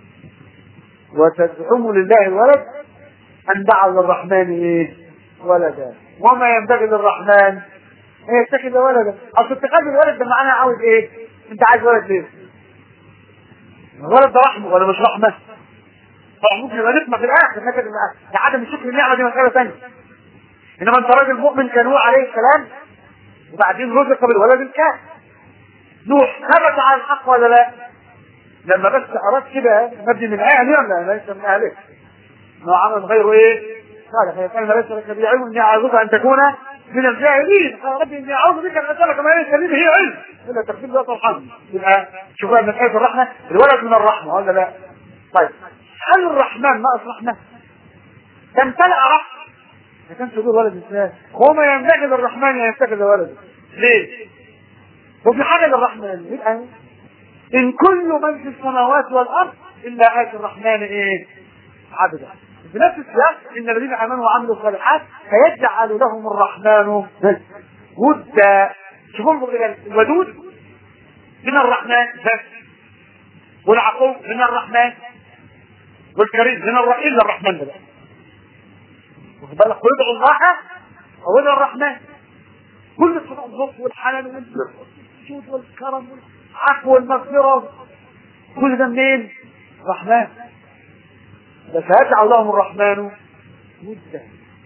وتزعم لله الولد ان دعوا للرحمن ايه ولدا وما ينبغي للرحمن ان يتخذ ولدا اصل اتخاذ الولد ده معناه عاوز ايه انت عايز ولد ليه الولد ده رحمه ولا مش رحمه؟ طبعا ممكن يبقى نقمه في الاخر لكن عدم الشكر النعمه دي مساله ثانيه. انما انت راجل مؤمن كنوح عليه السلام وبعدين رزق بالولد الكافر. نوح ثبت على الحق ولا لا؟ لما بس اراد كده مبني من اهلي ولا ليس من اهله؟ ما عمل غيره ايه؟ قال فيقال ليس لك به علم اني اعوذك ان تكون من الجاهلين قال ربي اني اعوذ بك ان اسالك ما ليس لي به علم الا تكفير ذات الحمد يبقى شوف بقى مساله الرحمه الولد من الرحمه ولا لا؟ طيب هل الرحمن ناقص رحمه؟ تمتلأ رحمه ما كانش يقول ولد ازاي؟ هو ما ينبغي للرحمن ان يتخذ ولدا ليه؟ وفي حاجه للرحمن يبقى ان كل من في السماوات والارض الا اتي الرحمن ايه؟ عبدا بنفس السياق ان الذين امنوا وعملوا الصالحات فيجعل لهم الرحمن ودا شوفوا الودود من الرحمن بس والعقوب من الرحمن والكريم من الرحيم الا الرحمن ده واخد بالك وادعوا الله او ادعوا الرحمن كل اللطف والحنان والجود والكرم والعفو والمغفره كل ده منين؟ رحمن ده سيجعل لهم الرحمن ودا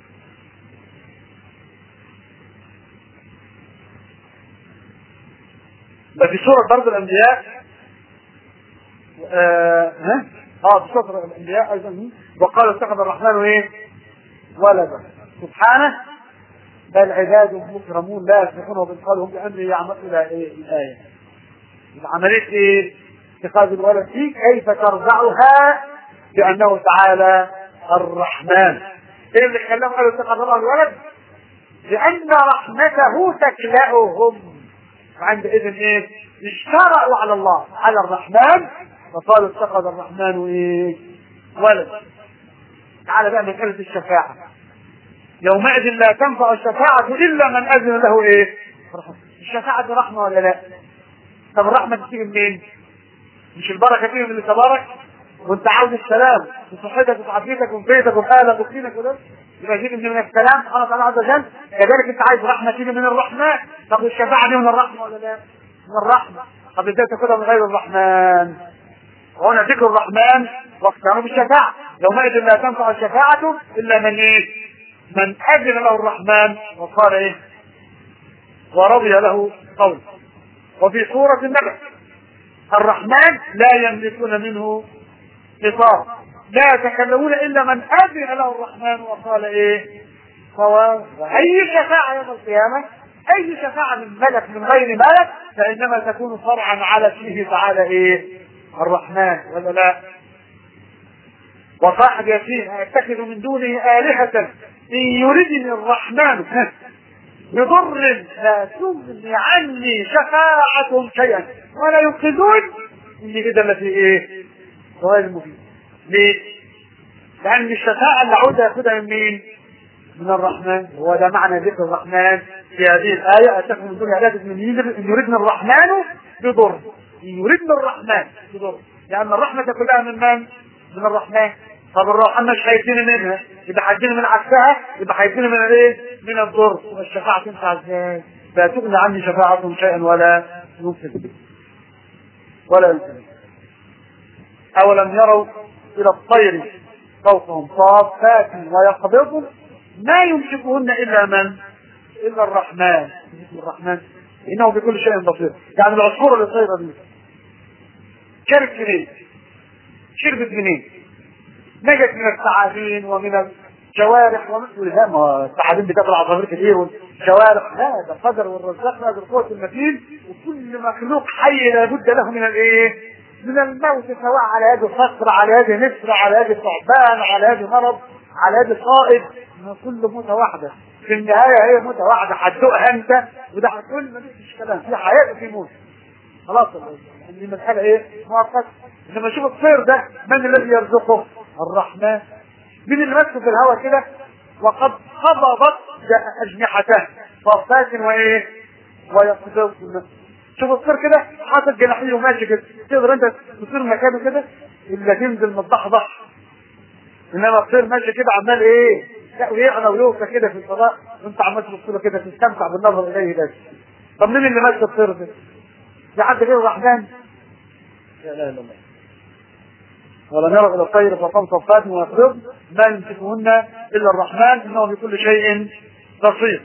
ده في سورة برضه الأنبياء آه ها؟ اه في سورة الأنبياء أيضا وقال اتخذ الرحمن إيه؟ ولدا سبحانه بل عباد مكرمون لا يسبقون وبالقالهم بأمره يعمل إلى إيه؟ الآية عملية إيه؟ اتخاذ الولد دي كيف ترجعها بأنه تعالى الرحمن ايه اللي خلاهم قالوا اتخذ الله الولد لأن رحمته تكلأهم وعندئذ ايه اشترأوا على الله على الرحمن فقالوا اتخذ الرحمن ايه ولد تعالى بقى مسألة الشفاعة يومئذ لا تنفع الشفاعة إلا من أذن له ايه الشفاعة دي رحمة ولا لا طب الرحمة تيجي منين مش البركة تيجي من اللي تبارك وانت عاوز السلام وصحتك وعافيتك وبيتك وحالك ودينك وده يبقى تيجي من السلام سبحانه وتعالى عز وجل كذلك انت عايز رحمه تيجي من الرحمن طب الشفاعه دي من الرحمه ولا لا؟ من الرحمه طب ازاي تاخدها من غير الرحمن؟ وهنا ذكر الرحمن واختاروا بالشفاعه يومئذ لا تنفع الشفاعه الا من ايه؟ من اذن له الرحمن وقال ايه؟ ورضي له قول وفي سوره النبأ الرحمن لا يملكون منه قطار لا يتكلمون الا من اذن له الرحمن وقال ايه صواب اي شفاعه يوم القيامه اي شفاعه من ملك من غير ملك فانما تكون فرعا على اسمه تعالى ايه الرحمن ولا لا وصاحب ياسين اتخذ من دونه آلهة إن يردني الرحمن بضر لا تغني عني شفاعتهم شيئا ولا ينقذون إني كده التي إيه؟ سؤال مفيد ليه؟ لأن الشفاعة اللي عاوز ياخدها من مين؟ من الرحمن هو ده معنى ذكر الرحمن في هذه الآية أتخذ من دونه آلهة من يردني الرحمن بضر إن يردني الرحمن بضر لأن الرحمة كلها من من؟ من الرحمن طب الرحمة مش هيديني منها يبقى هيديني من عكسها يبقى هيديني من الايه؟ من الضر والشفاعة تنفع ازاي؟ لا تغني عني شفاعتهم شيئا ولا ينفذ ولا ينفذ أولم يروا إلى الطير فوقهم صافات ويقبضن ما يمسكهن إلا من؟ إلا الرحمن الرحمن إنه بكل شيء بصير يعني العصفورة اللي طايرة دي شربت منين؟ شربت منين؟ نجت من الثعابين ومن الجوارح ومن لا ما الثعابين بتاكل عصافير كتير والجوارح لا ده القدر والرزاق لا بالقوة المتين وكل مخلوق حي لابد له من الايه؟ من الموت سواء على يد صقر على يد نسر على يد ثعبان على يد مرض على يد صائد كل موتة واحدة في النهاية هي موتة واحدة هتدوقها انت وده هتقول ما فيش كلام في حياة وفي موت خلاص دي مسألة ايه؟ مؤقتة انما شوف الطير ده من الذي يرزقه؟ الرحمن مين اللي ماسكه في الهواء كده وقد قبضت اجنحته صفات وايه ويقبض شوف الطير كده حاطط جناحيه وماشي كده تقدر انت تصير مكانه كده الا تنزل متضحضح انما الطير ماشي كده عمال ايه لا ويعلى ويوسع كده في الفضاء وانت عمال تبص له كده تستمتع بالنظر اليه بس طب مين اللي ماسك الطير ده؟ في حد غير الرحمن؟ لا اله الا الله ولم يروا الى الطير فقام صفات ويقبض ما يمسكهن الا الرحمن انه بكل شيء بصير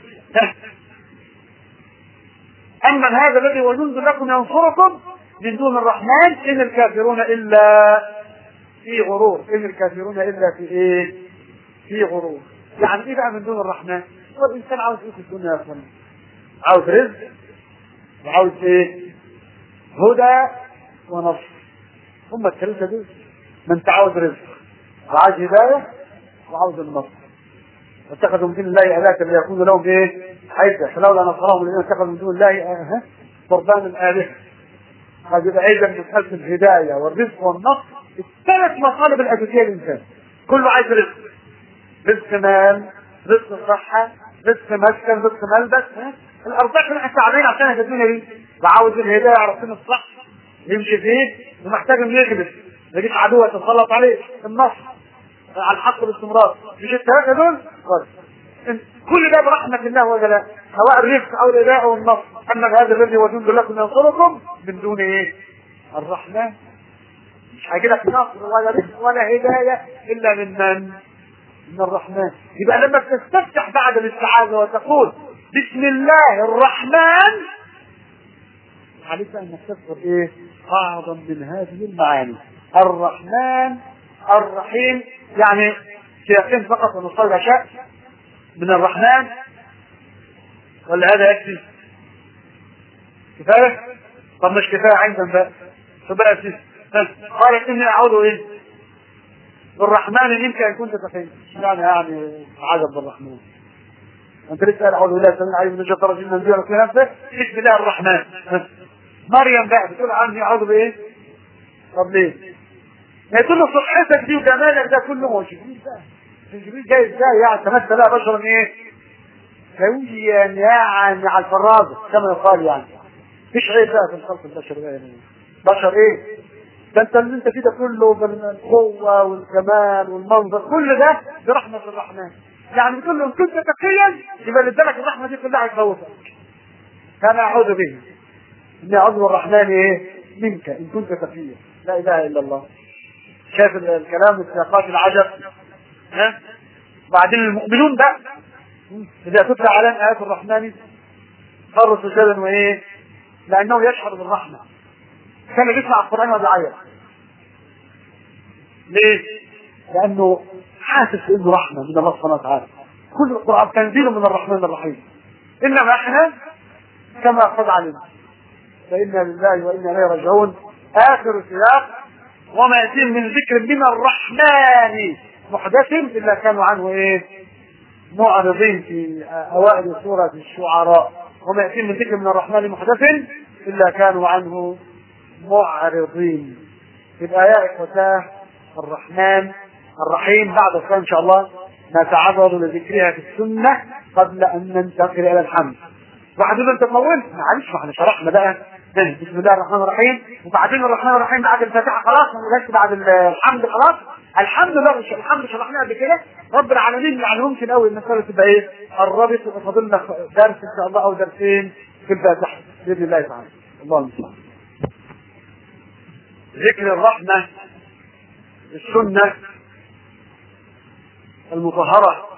اما هذا الذي هو جند لكم ينصركم من دون الرحمن ان الكافرون الا في غرور ان الكافرون الا في ايه في غرور يعني ايه بقى من دون الرحمن هو الانسان عاوز ايه في الدنيا يا اخوان عاوز رزق وعاوز ايه هدى ونصر هم الثلاثه دول ما انت عاوز رزق وعاوز هدايه وعاوز النصر واتخذوا من دون الله آلهة ليكون لهم ايه؟ عزة فلولا نصرهم الذين اتخذوا من دون الله آه قربانا آلهة هذه يبقى ايضا مسألة الهداية والرزق والنصر الثلاث مطالب الأساسية للإنسان كله عايز رزق رزق مال رزق صحة رزق مسكن رزق ملبس ها؟ الأرزاق اللي احنا تعبانين عشان الدنيا دي وعاوز الهداية عرفين الصح يمشي فيه ومحتاج انه يخدم يجيك عدو يتسلط عليه النصر على الحق باستمرار مش الثلاثه دول خالص كل ده برحمة الله ولا لا سواء الرزق او الإله او النصر اما هذا الذي هو جند لكم ينصركم من دون ايه الرحمن مش هيجي لك نصر ولا رزق ولا هداية الا من من من الرحمن يبقى لما تستفتح بعد الاستعاذة وتقول بسم الله الرحمن عليك انك تذكر ايه بعضا من هذه المعاني الرحمن الرحيم يعني سياقين فقط ونصلي شاء من الرحمن ولا هذا يكفي كفاية طب مش كفاية عندنا بقى فبقى سيس قالت اني اعوذ ايه بالرحمن ان يمكن ان كنت تقين يعني يعني عجب بالرحمن انت لسه قال اعوذ بالله السميع العليم من الشيطان الرجيم من في نفسه بسم الله الرحمن مريم بقى بتقول عني اعوذ بايه طب ليه ما كل صحتك دي وجمالك ده كله هو جبريل بقى جبريل جاي ازاي يعني تمثل لها بشرا ايه سويا يعني على الفرازه كما يقال يعني مفيش عيب بقى في الخلق البشر بقى يعني بشر ايه ده انت اللي انت فيه ده كله بالقوه والجمال والمنظر كل ده برحمه الرحمن يعني بتقول له ان كنت تقيا يبقى اللي ادالك الرحمه دي كلها هيخوفك كان اعوذ به اني اعوذ بالرحمن ايه منك ان كنت تقيا لا اله الا الله شايف الكلام والسياقات العجب ها بعدين المؤمنون بقى اذا تتلى عليهم ايات الرحمن خروا سجدا وايه لانه يشعر بالرحمه كان بيسمع القران وبيعيط ليه لانه حاسس انه رحمه من الله سبحانه وتعالى كل القران تنزيل من الرحمن الرحيم انما احنا كما قد علمنا فانا لله وانا اليه راجعون اخر سياق وما يتم من ذكر من الرحمن محدث الا كانوا عنه ايه معرضين في اوائل سوره الشعراء وما يتم من ذكر من الرحمن محدث الا كانوا عنه معرضين في الايات اخوتاه الرحمن الرحيم بعد الصلاه ان شاء الله نتعرض لذكرها في السنه قبل ان ننتقل الى الحمد واحد يقول انت طولت معلش ما احنا شرحنا بقى بسم الله الرحمن الرحيم وبعدين الرحمن الرحيم بعد الفاتحه خلاص ما جاش بعد الحمد خلاص الحمد لله مش الحمد شرحناها قبل كده رب العالمين ما علمهمش الاول المساله تبقى ايه قربت وفاضل لنا درس ان شاء الله او درسين في الفاتحه باذن الله تعالى الله المستعان ذكر الرحمه السنه المطهره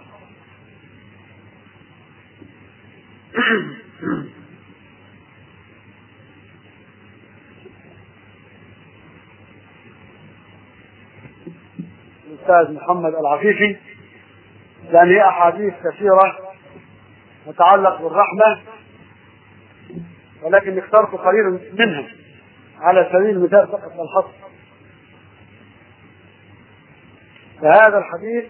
الأستاذ محمد العفيفي لأن هي أحاديث كثيرة تتعلق بالرحمة ولكن اخترت قليلا منها على سبيل المثال فقط الحصر فهذا الحديث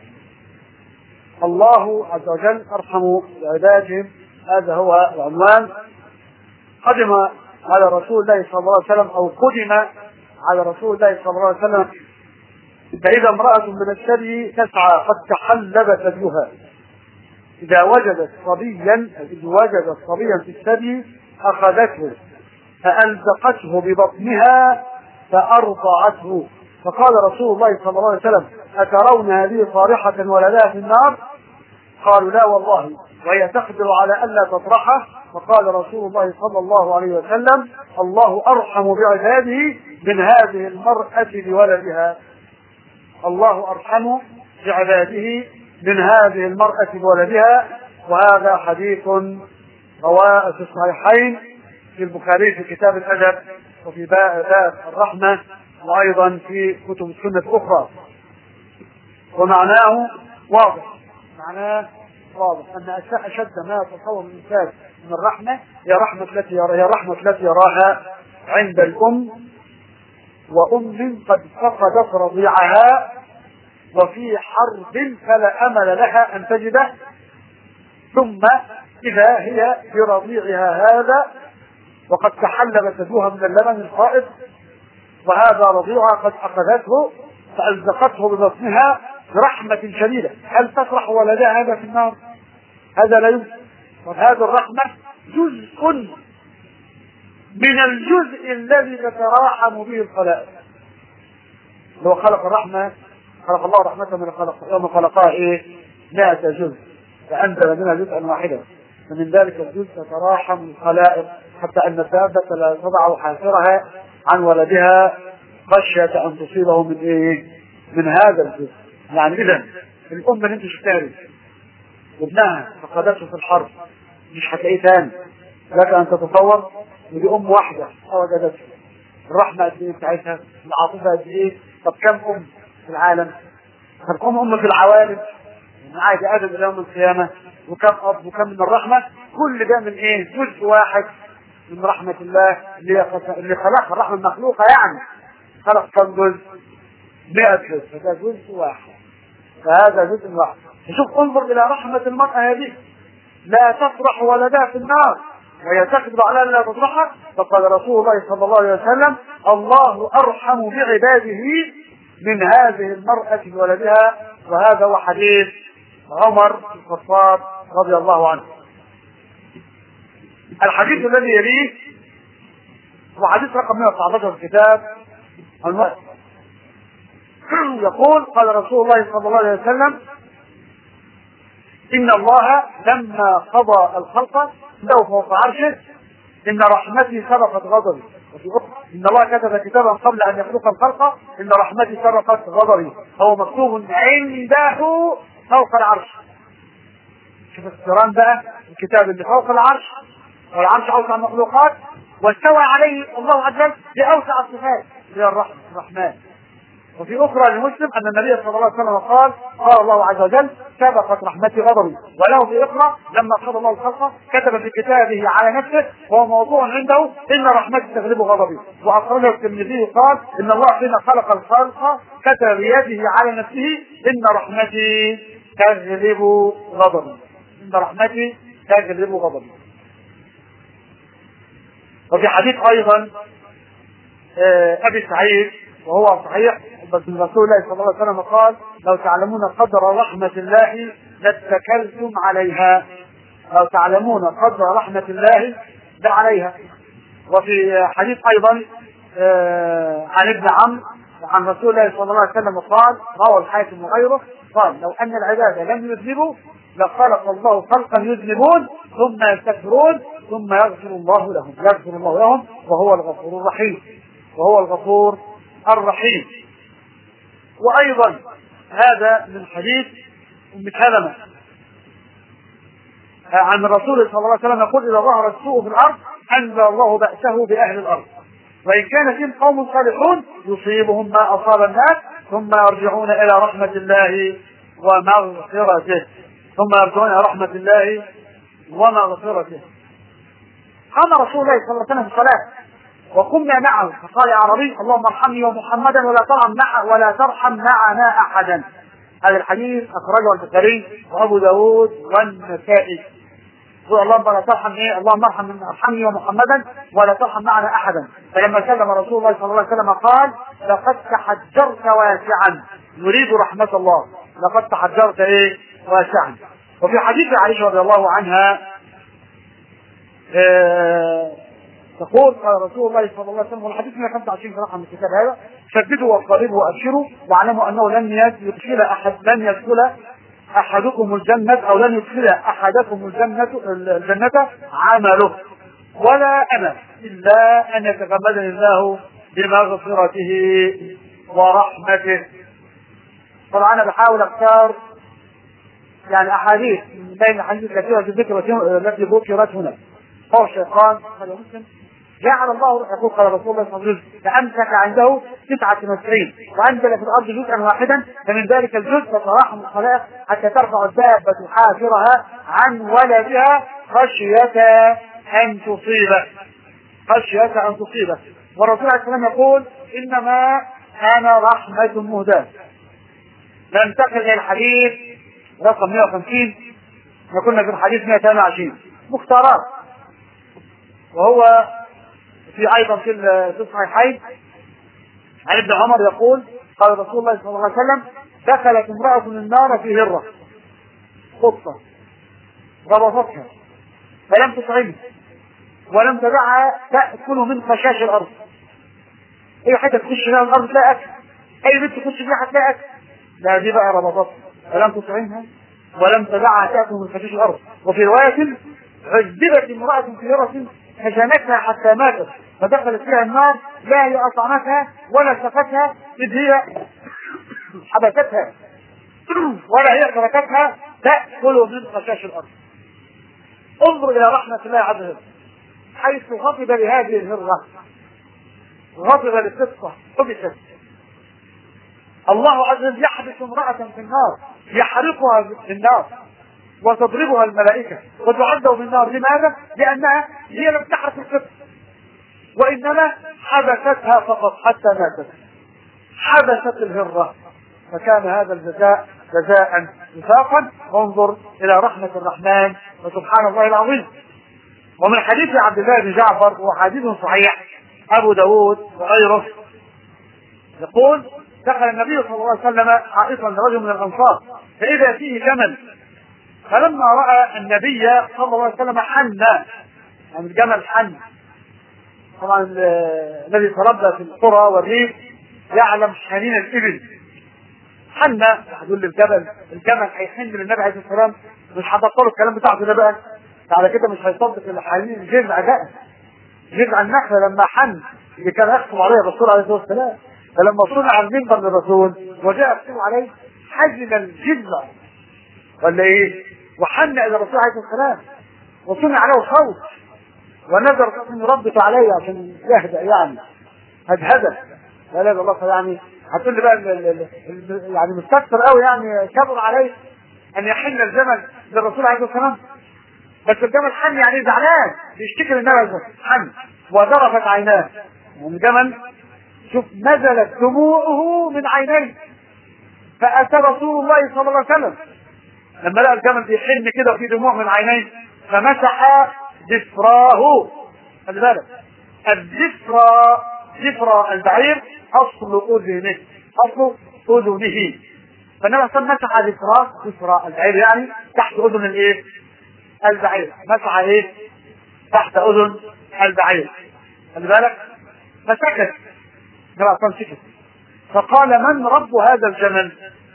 الله عز وجل أرحم بعبادهم هذا هو العنوان قدم على رسول الله صلى الله عليه وسلم أو قدم على رسول الله صلى الله عليه وسلم فإذا امرأة من الثدي تسعى قد تحلب ثديها إذا وجدت صبيا إذا وجدت صبيا في الثدي أخذته فألزقته ببطنها فأرضعته فقال رسول الله صلى الله عليه وسلم أترون هذه صارحة ولدها في النار قالوا لا والله وهي تقدر على ألا تطرحه فقال رسول الله صلى الله عليه وسلم الله أرحم بعباده من هذه المرأة بولدها الله أرحم بعباده من هذه المرأة بولدها وهذا حديث رواه في الصحيحين في البخاري في كتاب الأدب وفي باب الرحمة وأيضا في كتب السنة الأخرى ومعناه واضح معناه واضح أن أشد ما يتصور الإنسان من الرحمة هي رحمة التي هي الرحمة التي يراها عند الأم وأم قد فقدت رضيعها وفي حرب فلا أمل لها أن تجده ثم إذا هي برضيعها هذا وقد تحلب ثدوها من اللبن الفائض وهذا رضيعها قد أخذته فألزقته ببطنها برحمة شديدة هل تطرح ولدها هذا في النار؟ هذا لا يمكن وهذه الرحمة جزء من الجزء الذي تتراحم به الخلائق لو خلق الرحمة خلق الله رحمة من خلق يوم خلقها ايه؟ 100 جزء فأنزل منها جزءا واحدا فمن ذلك الجزء تتراحم الخلائق حتى أن الدابة لا تضع حافرها عن ولدها خشية أن تصيبه من ايه؟ من هذا الجزء يعني إذا الأم اللي أنت شفتها دي وابنها فقدته في الحرب مش هتلاقيه تاني لك أن تتصور ودي أم واحدة وجدته الرحمة قد إيه بتاعتها العاطفة قد إيه طب كم أم في العالم طب كم أم في العوالم من عهد آدم إلى يوم القيامة وكم أب وكم من الرحمة كل ده من إيه جزء واحد من رحمة الله اللي اللي خلقها الرحمة المخلوقة يعني خلق كم جزء 100 جزء فده جزء واحد فهذا جزء واحد شوف انظر إلى رحمة المرأة هذه لا تطرح ولدها في النار وهي تقدر على ان لا تطرحها فقال رسول الله صلى الله عليه وسلم الله ارحم بعباده من هذه المرأة بولدها وهذا هو حديث عمر بن الخطاب رضي الله عنه الحديث الذي يليه هو حديث رقم 119 في الكتاب الوقت يقول قال رسول الله صلى الله عليه وسلم إن الله لما قضى الخلق له فوق عرشه إن رحمتي سبقت غضبي وفي أخرى إن الله كتب كتابا قبل أن يخلق الخلق إن رحمتي سبقت غضبي هو مكتوب عنده فوق العرش شوف اقتران بقى الكتاب اللي فوق العرش والعرش أوسع المخلوقات واستوى عليه الله عز وجل بأوسع الصفات هي الرحمة الرحمن وفي اخرى لمسلم ان النبي صلى الله عليه وسلم قال قال الله عز وجل سبقت رحمتي غضبي وله في اخرى لما قضى الله الخلق كتب في كتابه على نفسه وهو موضوع عنده ان رحمتي تغلب غضبي واخرجه الترمذي قال ان الله حين خلق الخلق كتب بيده على نفسه ان رحمتي تغلب غضبي ان رحمتي تغلب غضبي وفي حديث ايضا ابي سعيد وهو صحيح بس من رسول الله صلى الله عليه وسلم قال لو تعلمون قدر رحمة الله لاتكلتم عليها لو تعلمون قدر رحمة الله لعليها وفي حديث أيضا عن ابن عمرو عن رسول الله صلى الله عليه وسلم قال روى الحاكم وغيره قال لو أن العباد لم يذنبوا لخلق الله خلقا يذنبون ثم يستغفرون ثم يغفر الله لهم يغفر الله لهم وهو الغفور الرحيم وهو الغفور الرحيم وايضا هذا من حديث ام سلمه عن الرسول صلى الله عليه وسلم يقول اذا ظهر السوء في الارض انزل الله باسه باهل الارض وان كان فيهم قوم صالحون يصيبهم ما اصاب الناس ثم يرجعون الى رحمه الله ومغفرته ثم يرجعون الى رحمه الله ومغفرته قام رسول الله صلى الله عليه وسلم في الصلاه وقمنا معه فقال يا عربي اللهم ارحمني ومحمدا ولا ترحم مع ولا ترحم معنا احدا هذا الحديث اخرجه البخاري وابو داود والنسائي يقول اللهم لا ترحم ايه اللهم ارحم ارحمني ومحمدا ولا ترحم معنا احدا فلما سلم رسول الله صلى الله عليه وسلم قال لقد تحجرت واسعا نريد رحمه الله لقد تحجرت ايه واسعا وفي حديث عائشه رضي الله عنها آه تقول قال رسول الله صلى الله عليه وسلم والحديث 125 صراحه من الكتاب هذا شددوا وقربوا وابشروا واعلموا انه لن يدخل احد لن يدخل احدكم الجنه او لن يدخل احدكم الجنه الجنه عمله ولا انا الا ان يتغمدني الله بمغفرته ورحمته طبعا انا بحاول اختار يعني احاديث من بين الاحاديث الكثيره في الذكر التي ذكرت هنا قول الشيطان هذا مسلم جعل الله يقول قال رسول الله صلى الله عليه وسلم فامسك عنده 99 وانزل في الارض جزءا واحدا فمن ذلك الجزء تتراحم الخلائق حتى ترفع الدابه حافرها عن ولدها خشيه ان تصيبه خشيه ان تصيبه والرسول عليه السلام يقول انما انا رحمه مهداه ننتقل الى الحديث رقم 150 احنا كنا في الحديث 128 مختارات وهو في ايضا في الصحيحين عن ابن عمر يقول قال رسول الله صلى الله عليه وسلم دخلت امرأة النار في هرة قطة ربطتها فلم تطعمها ولم تدعها تأكل من خشاش الأرض أي حتة تخش فيها الأرض تلاقي أكل أي بنت تخش فيها هتلاقي أكل لا دي بقى ربطتها فلم تطعمها ولم تدعها تأكل من خشاش الأرض وفي رواية عذبت امرأة في هرة هجمتها حتى ماتت فدخلت فيها النار لا هي اطعمتها ولا سقتها اذ هي حبستها ولا هي تركتها تاكل من خشاش الارض انظر الى رحمه الله عز وجل حيث غضب لهذه الهره غضب للقصه حبست الله عز وجل يحبس امراه في النار يحرقها في النار وتضربها الملائكة وتعذب بالنار لماذا؟ لأنها هي لم تحرق القدس وإنما حبستها فقط حتى ماتت حبست الهرة فكان هذا الجزاء جزاء وفاقا وانظر إلى رحمة الرحمن وسبحان الله العظيم ومن حديث عبد الله بن جعفر وحديث صحيح أبو داود وغيره يقول دخل النبي صلى الله عليه وسلم حائطا لرجل من الأنصار فإذا فيه جمل فلما راى النبي صلى الله عليه وسلم حن يعني الجمل حن طبعا الذي تربى في القرى والريف يعلم حنين الابل حن هتقول للجبل الجمل هيحن للنبي عليه الصلاه والسلام مش هتبطلوا الكلام بتاعته ده بقى على كده مش هيصدق الحنين الجذع ده جذع النخله لما حن اللي كان يخطب عليه الرسول عليه الصلاه والسلام فلما صنع المنبر للرسول وجاء يكتب عليه حزن الجذع ولا ايه؟ وحن الى الرسول عليه الصلاه والسلام وصنع له خوف ونذر ان ربك عليه عشان يهدأ يعني هدهده لا لا الله يعني هتقول لي بقى ال- ال- ال- يعني مستكثر قوي يعني كبر عليه ان يحل الجمل للرسول عليه الصلاه والسلام بس الجمل حن يعني زعلان بيشتكي للنبي عليه الصلاه والسلام حن وذرفت عيناه والجمل شوف نزلت دموعه من عينيه فاتى رسول الله صلى الله عليه وسلم لما لقى الجمل بيحن كده وفي دموع من عينيه فمسح ذفراه خلي بالك الذفرى ذفرى البعير اصل اذنه اصل اذنه فالنبي صلى الله عليه وسلم مسح ذفراه ذفرى البعير يعني تحت اذن الايه؟ البعير مسح ايه؟ تحت اذن البعير خلي بالك فسكت النبي صلى الله عليه وسلم سكت فقال من رب هذا الجمل؟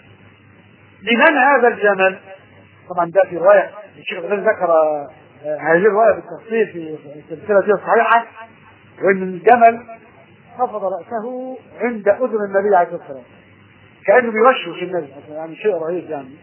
لمن هذا الجمل؟ طبعا ده في روايه الشيخ غير ذكر آه، هذه الروايه بالتفصيل في في السلسله دي الصحيحه وان الجمل خفض راسه عند اذن النبي عليه الصلاه والسلام كانه بيوشوش النبي يعني شيء رهيب يعني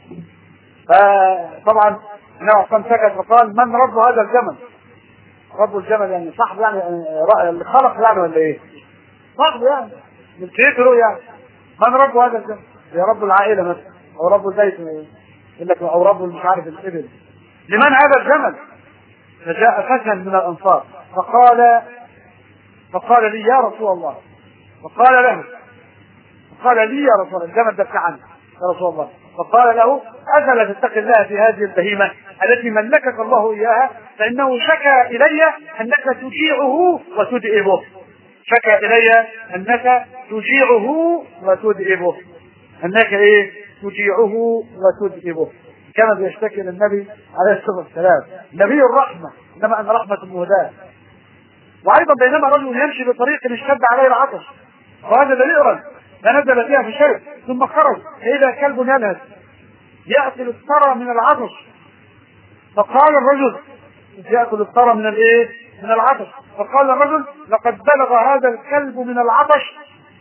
فطبعا النبي عليه الصلاه والسلام سكت وقال من رب هذا الجمل؟ رب الجمل يعني صاحبه يعني آه، رأي- اللي خلق يعني ولا ايه؟ صاحبه يعني ملكيته له يعني من رب هذا الجمل؟ يا رب العائله مثلا او رب البيت يقول لك او رب مش عارف الابل لمن هذا الجمل؟ فجاء فتى من الانصار فقال فقال لي يا رسول الله فقال له قال لي يا رسول الله الجمل ده بتاعنا يا رسول الله فقال له افلا تتقي الله في هذه البهيمه التي ملكك الله اياها فانه شكى الي انك تجيعه وتدئبه شكى الي انك تجيعه وتدئبه انك ايه تجيعه وتدئبه كما بيشتكي للنبي عليه الصلاه والسلام نبي الرحمه انما انا رحمه مهداه وايضا بينما رجل يمشي بطريق اشتد عليه العطش وهذا بئرا فنزل فيها في شيء ثم خرج فاذا كلب يلهث ياكل الثرى من العطش فقال الرجل ياكل الثرى من الايه؟ من العطش فقال الرجل لقد بلغ هذا الكلب من العطش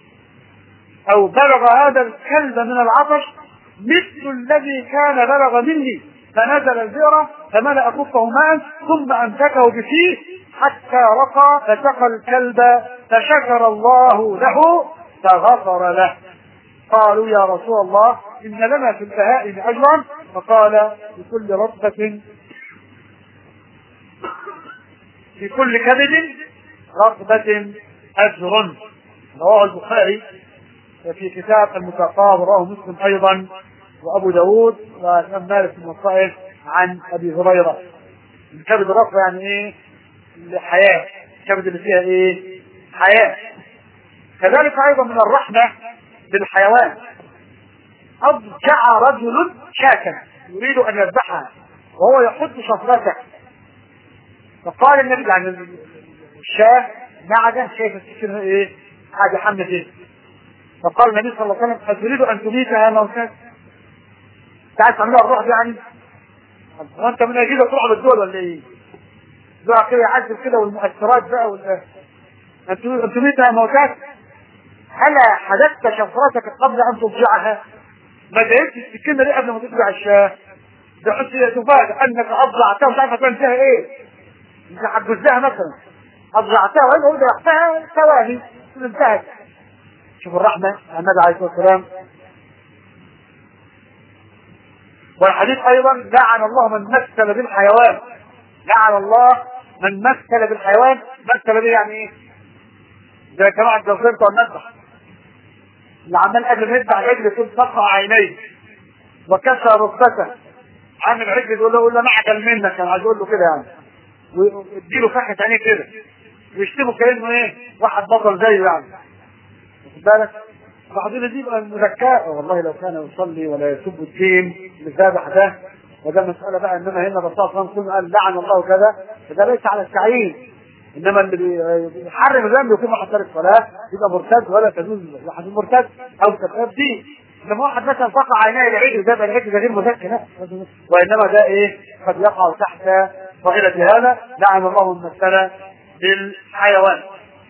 او بلغ هذا الكلب من العطش مثل الذي كان بلغ مني فنزل البئر فملأ كفه ماء ثم امسكه بفيه حتى رقى فسقى الكلب فشكر الله له فغفر له قالوا يا رسول الله ان لنا في البهائم اجرا فقال لكل رتبة في كل كبد رتبة اجر رواه البخاري في كتاب المتقاب رواه مسلم ايضا وابو داود والامام مالك في المصائب عن ابي هريره الكبد الرطبه يعني ايه؟ الحياه الكبد اللي فيها ايه؟ حياه كذلك ايضا من الرحمه بالحيوان اضجع رجل شاة يريد ان يذبحها وهو يحط شفرته فقال النبي يعني الشاة نعجة شايف السكين ايه؟ قاعد يحمل ايه؟ فقال النبي صلى الله عليه وسلم أتريد أن تميتها موتات؟ تعال تعملها الروح دي يعني؟ هو أنت من أجيزة تروح بالدول ولا إيه؟ بقى كده يعذب كده والمؤثرات بقى ولا أن تميتها موتات؟ هلا حدثت شفرتك قبل أن تضجعها؟ ما جايبتش السكينة دي قبل ما تضجع الشاة؟ بحيث هي تفاجئ أنك أضجعتها ومش عارفة تعمل فيها إيه؟ أنت هتجزها مثلا أضجعتها وأنا ضجعتها ثواني انتهت شوف الرحمة النبي عليه الصلاة والسلام والحديث أيضا لعن الله من مثل بالحيوان لعن الله من مثل بالحيوان مثل به يعني إيه؟ زي كانوا عند الجزيرة بتوع المذبح اللي عمال قبل ما يذبح العجل يكون فتح عينيه وكسر ركبته عامل عجل يقول له يقول له انا اعجل منك كان عايز يقول له كده يعني ويديله فحة عينيه كده ويشتمه كانه ايه واحد بطل زيه يعني واخد بالك بعضنا دي بقى المذكاء والله لو كان يصلي ولا يسب الدين الذابح ده وده مسألة بقى انما هنا الرسول صلى الله عليه وسلم قال لعن الله كذا فده ليس على التعيين انما اللي بيحرم الذنب يكون واحد تارك صلاة يبقى مرتد ولا تجوز واحد مرتد او كتاب دين لما واحد مثلا فقع عينيه العجل ده يبقى العجل ده غير مذكي لا وانما ده ايه قد يقع تحت ظاهرة هذا لعن الله المثل بالحيوان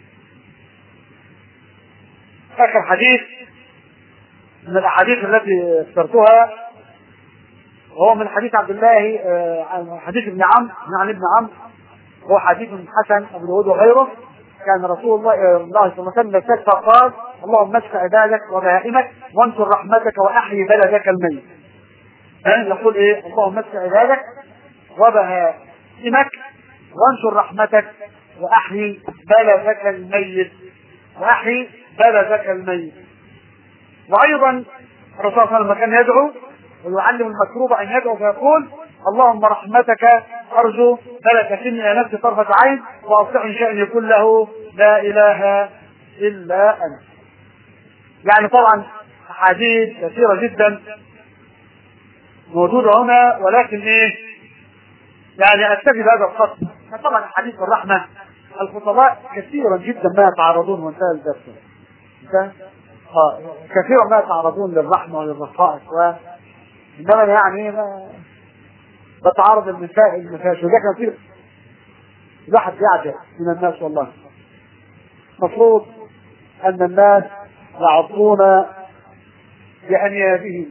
اخر حديث من الاحاديث التي اخترتها وهو من حديث عبد الله عن حديث ابن عمرو عن ابن عمرو هو حديث حسن ابو داود وغيره كان رسول الله الله صلى الله عليه وسلم فقال اللهم اشف عبادك وبهائمك وانصر رحمتك واحيي بلدك الميت يعني نقول ايه اللهم اشف عبادك وبهائمك وانشر رحمتك واحيي بلدك الميت واحيي بلدك الميت وايضا الرسول صلى الله عليه وسلم كان يدعو ويعلم المكروب ان يدعو فيقول اللهم رحمتك ارجو فلا تكلني الى نفسي طرفه عين واصلح ان شاني كله لا اله الا انت. يعني طبعا احاديث كثيره جدا موجوده هنا ولكن ايه يعني اكتفي بهذا الخط طبعا حديث الرحمه الخطباء كثيرا جدا ما يتعرضون وانتهى الدرس انتهى اه كثيرا ما يتعرضون للرحمه وللرخاء و انما يعني ما بتعرض النساء المفاشل وده كان فيه الواحد يعجب من الناس والله المفروض ان الناس يعطون بانيابهم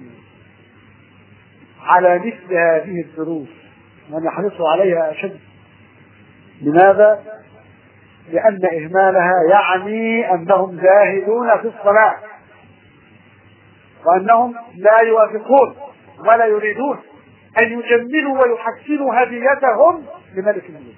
على مثل هذه الدروس وان يحرصوا عليها اشد لماذا؟ لأن إهمالها يعني أنهم زاهدون في الصلاة وأنهم لا يوافقون ولا يريدون أن يجملوا ويحسنوا هديتهم لملك الملوك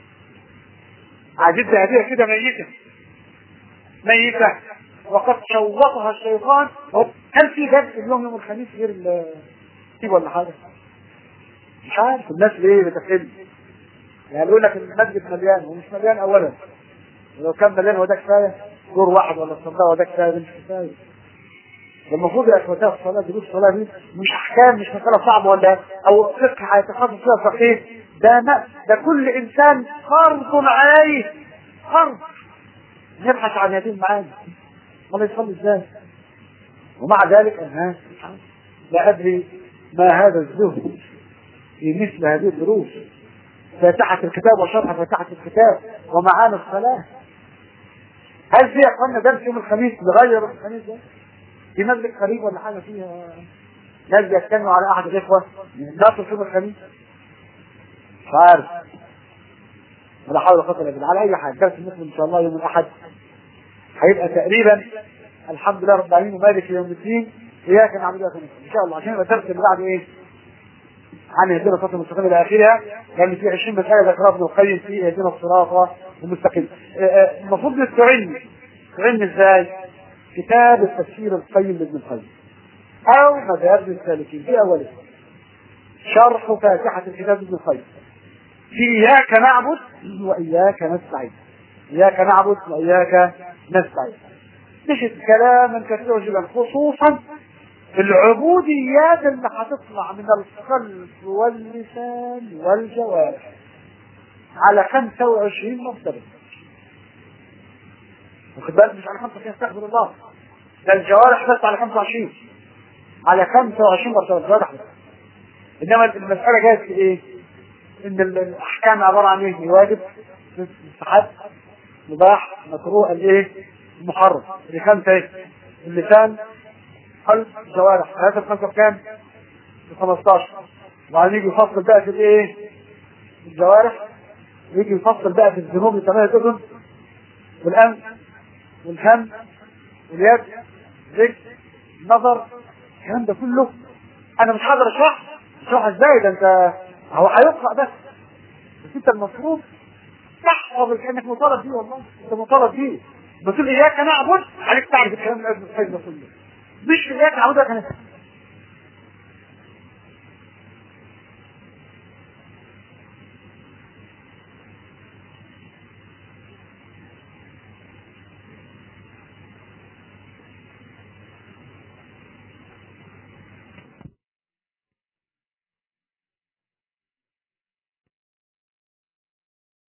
عجبت هدية كده ميتة ميتة وقد شوطها الشيطان هل في درس اليوم يوم الخميس غير ال ولا حاجة؟ مش عارف الناس ليه بتفهم يعني يقول لك المسجد مليان ومش مليان اولا ولو كان مليان هو ده كفايه دور واحد ولا صندوق هو ده كفايه مش كفايه المفروض يا اخواتي الصلاه دي الصلاه دي مش احكام مش مساله صعبه ولا او فقه هيتخصص فيها فقيه ده ما ده كل انسان فرض عليه فرض نبحث عن هذه المعاني ولا يصلي ازاي ومع ذلك الناس لا ادري ما هذا الزهد في مثل هذه الدروس فاتحة الكتاب وشرح فاتحة الكتاب ومعاني الصلاة هل في اخوانا درس يوم الخميس لغير الخميس ده؟ في مسجد قريب ولا حاجة فيها ناس بيتكلموا على أحد الإخوة ناصر يوم الخميس مش عارف ولا حول ولا قوة إلا بالله على أي حال درس المسلم إن شاء الله يوم الأحد هيبقى تقريبا الحمد لله رب العالمين ومالك يوم الدين إياك نعبد وإياك نستعين إن شاء الله عشان يبقى الدرس اللي بعده إيه؟ عن اهدنا الصراط المستقيم الى اخرها لان في 20 مساله ذكرها ابن القيم في اهدنا الصراط المستقيم المفروض نستعين نستعين ازاي؟ كتاب التفسير القيم لابن القيم او مدارج السالكين في اوله شرح فاتحه الكتاب ابن القيم في اياك نعبد واياك نستعين اياك نعبد واياك نستعين نجد كلاما كثيرا جدا خصوصا العبوديات اللي هتطلع من القلب واللسان والجوارح على 25 مرتبة واخد بالك مش على 25 استغفر الله ده الجوارح بس على 25 على 25 مرتبة الجوارح بس انما المسألة جاية في ايه؟ ان الاحكام عبارة عن ايه؟ واجب مستحب مباح مكروه الايه؟ محرم اللي خمسة ايه؟ اللسان قلب جوارح ثلاثة بخمسة بكام؟ ب 15 وبعدين يجي يفصل بقى في الايه؟ الجوارح ويجي يفصل بقى في الذنوب لثمانية اذن والانف والهم واليد رجل نظر الكلام ده كله انا مش هقدر اشرح اشرح ازاي ده انت هو هيقرا بس بس انت المفروض تحفظ كانك مطالب بيه والله انت مطالب بيه بتقول اياك نعبد عليك تعرف الكلام اللي ابن القيم ده كله مش اياك نعبد لك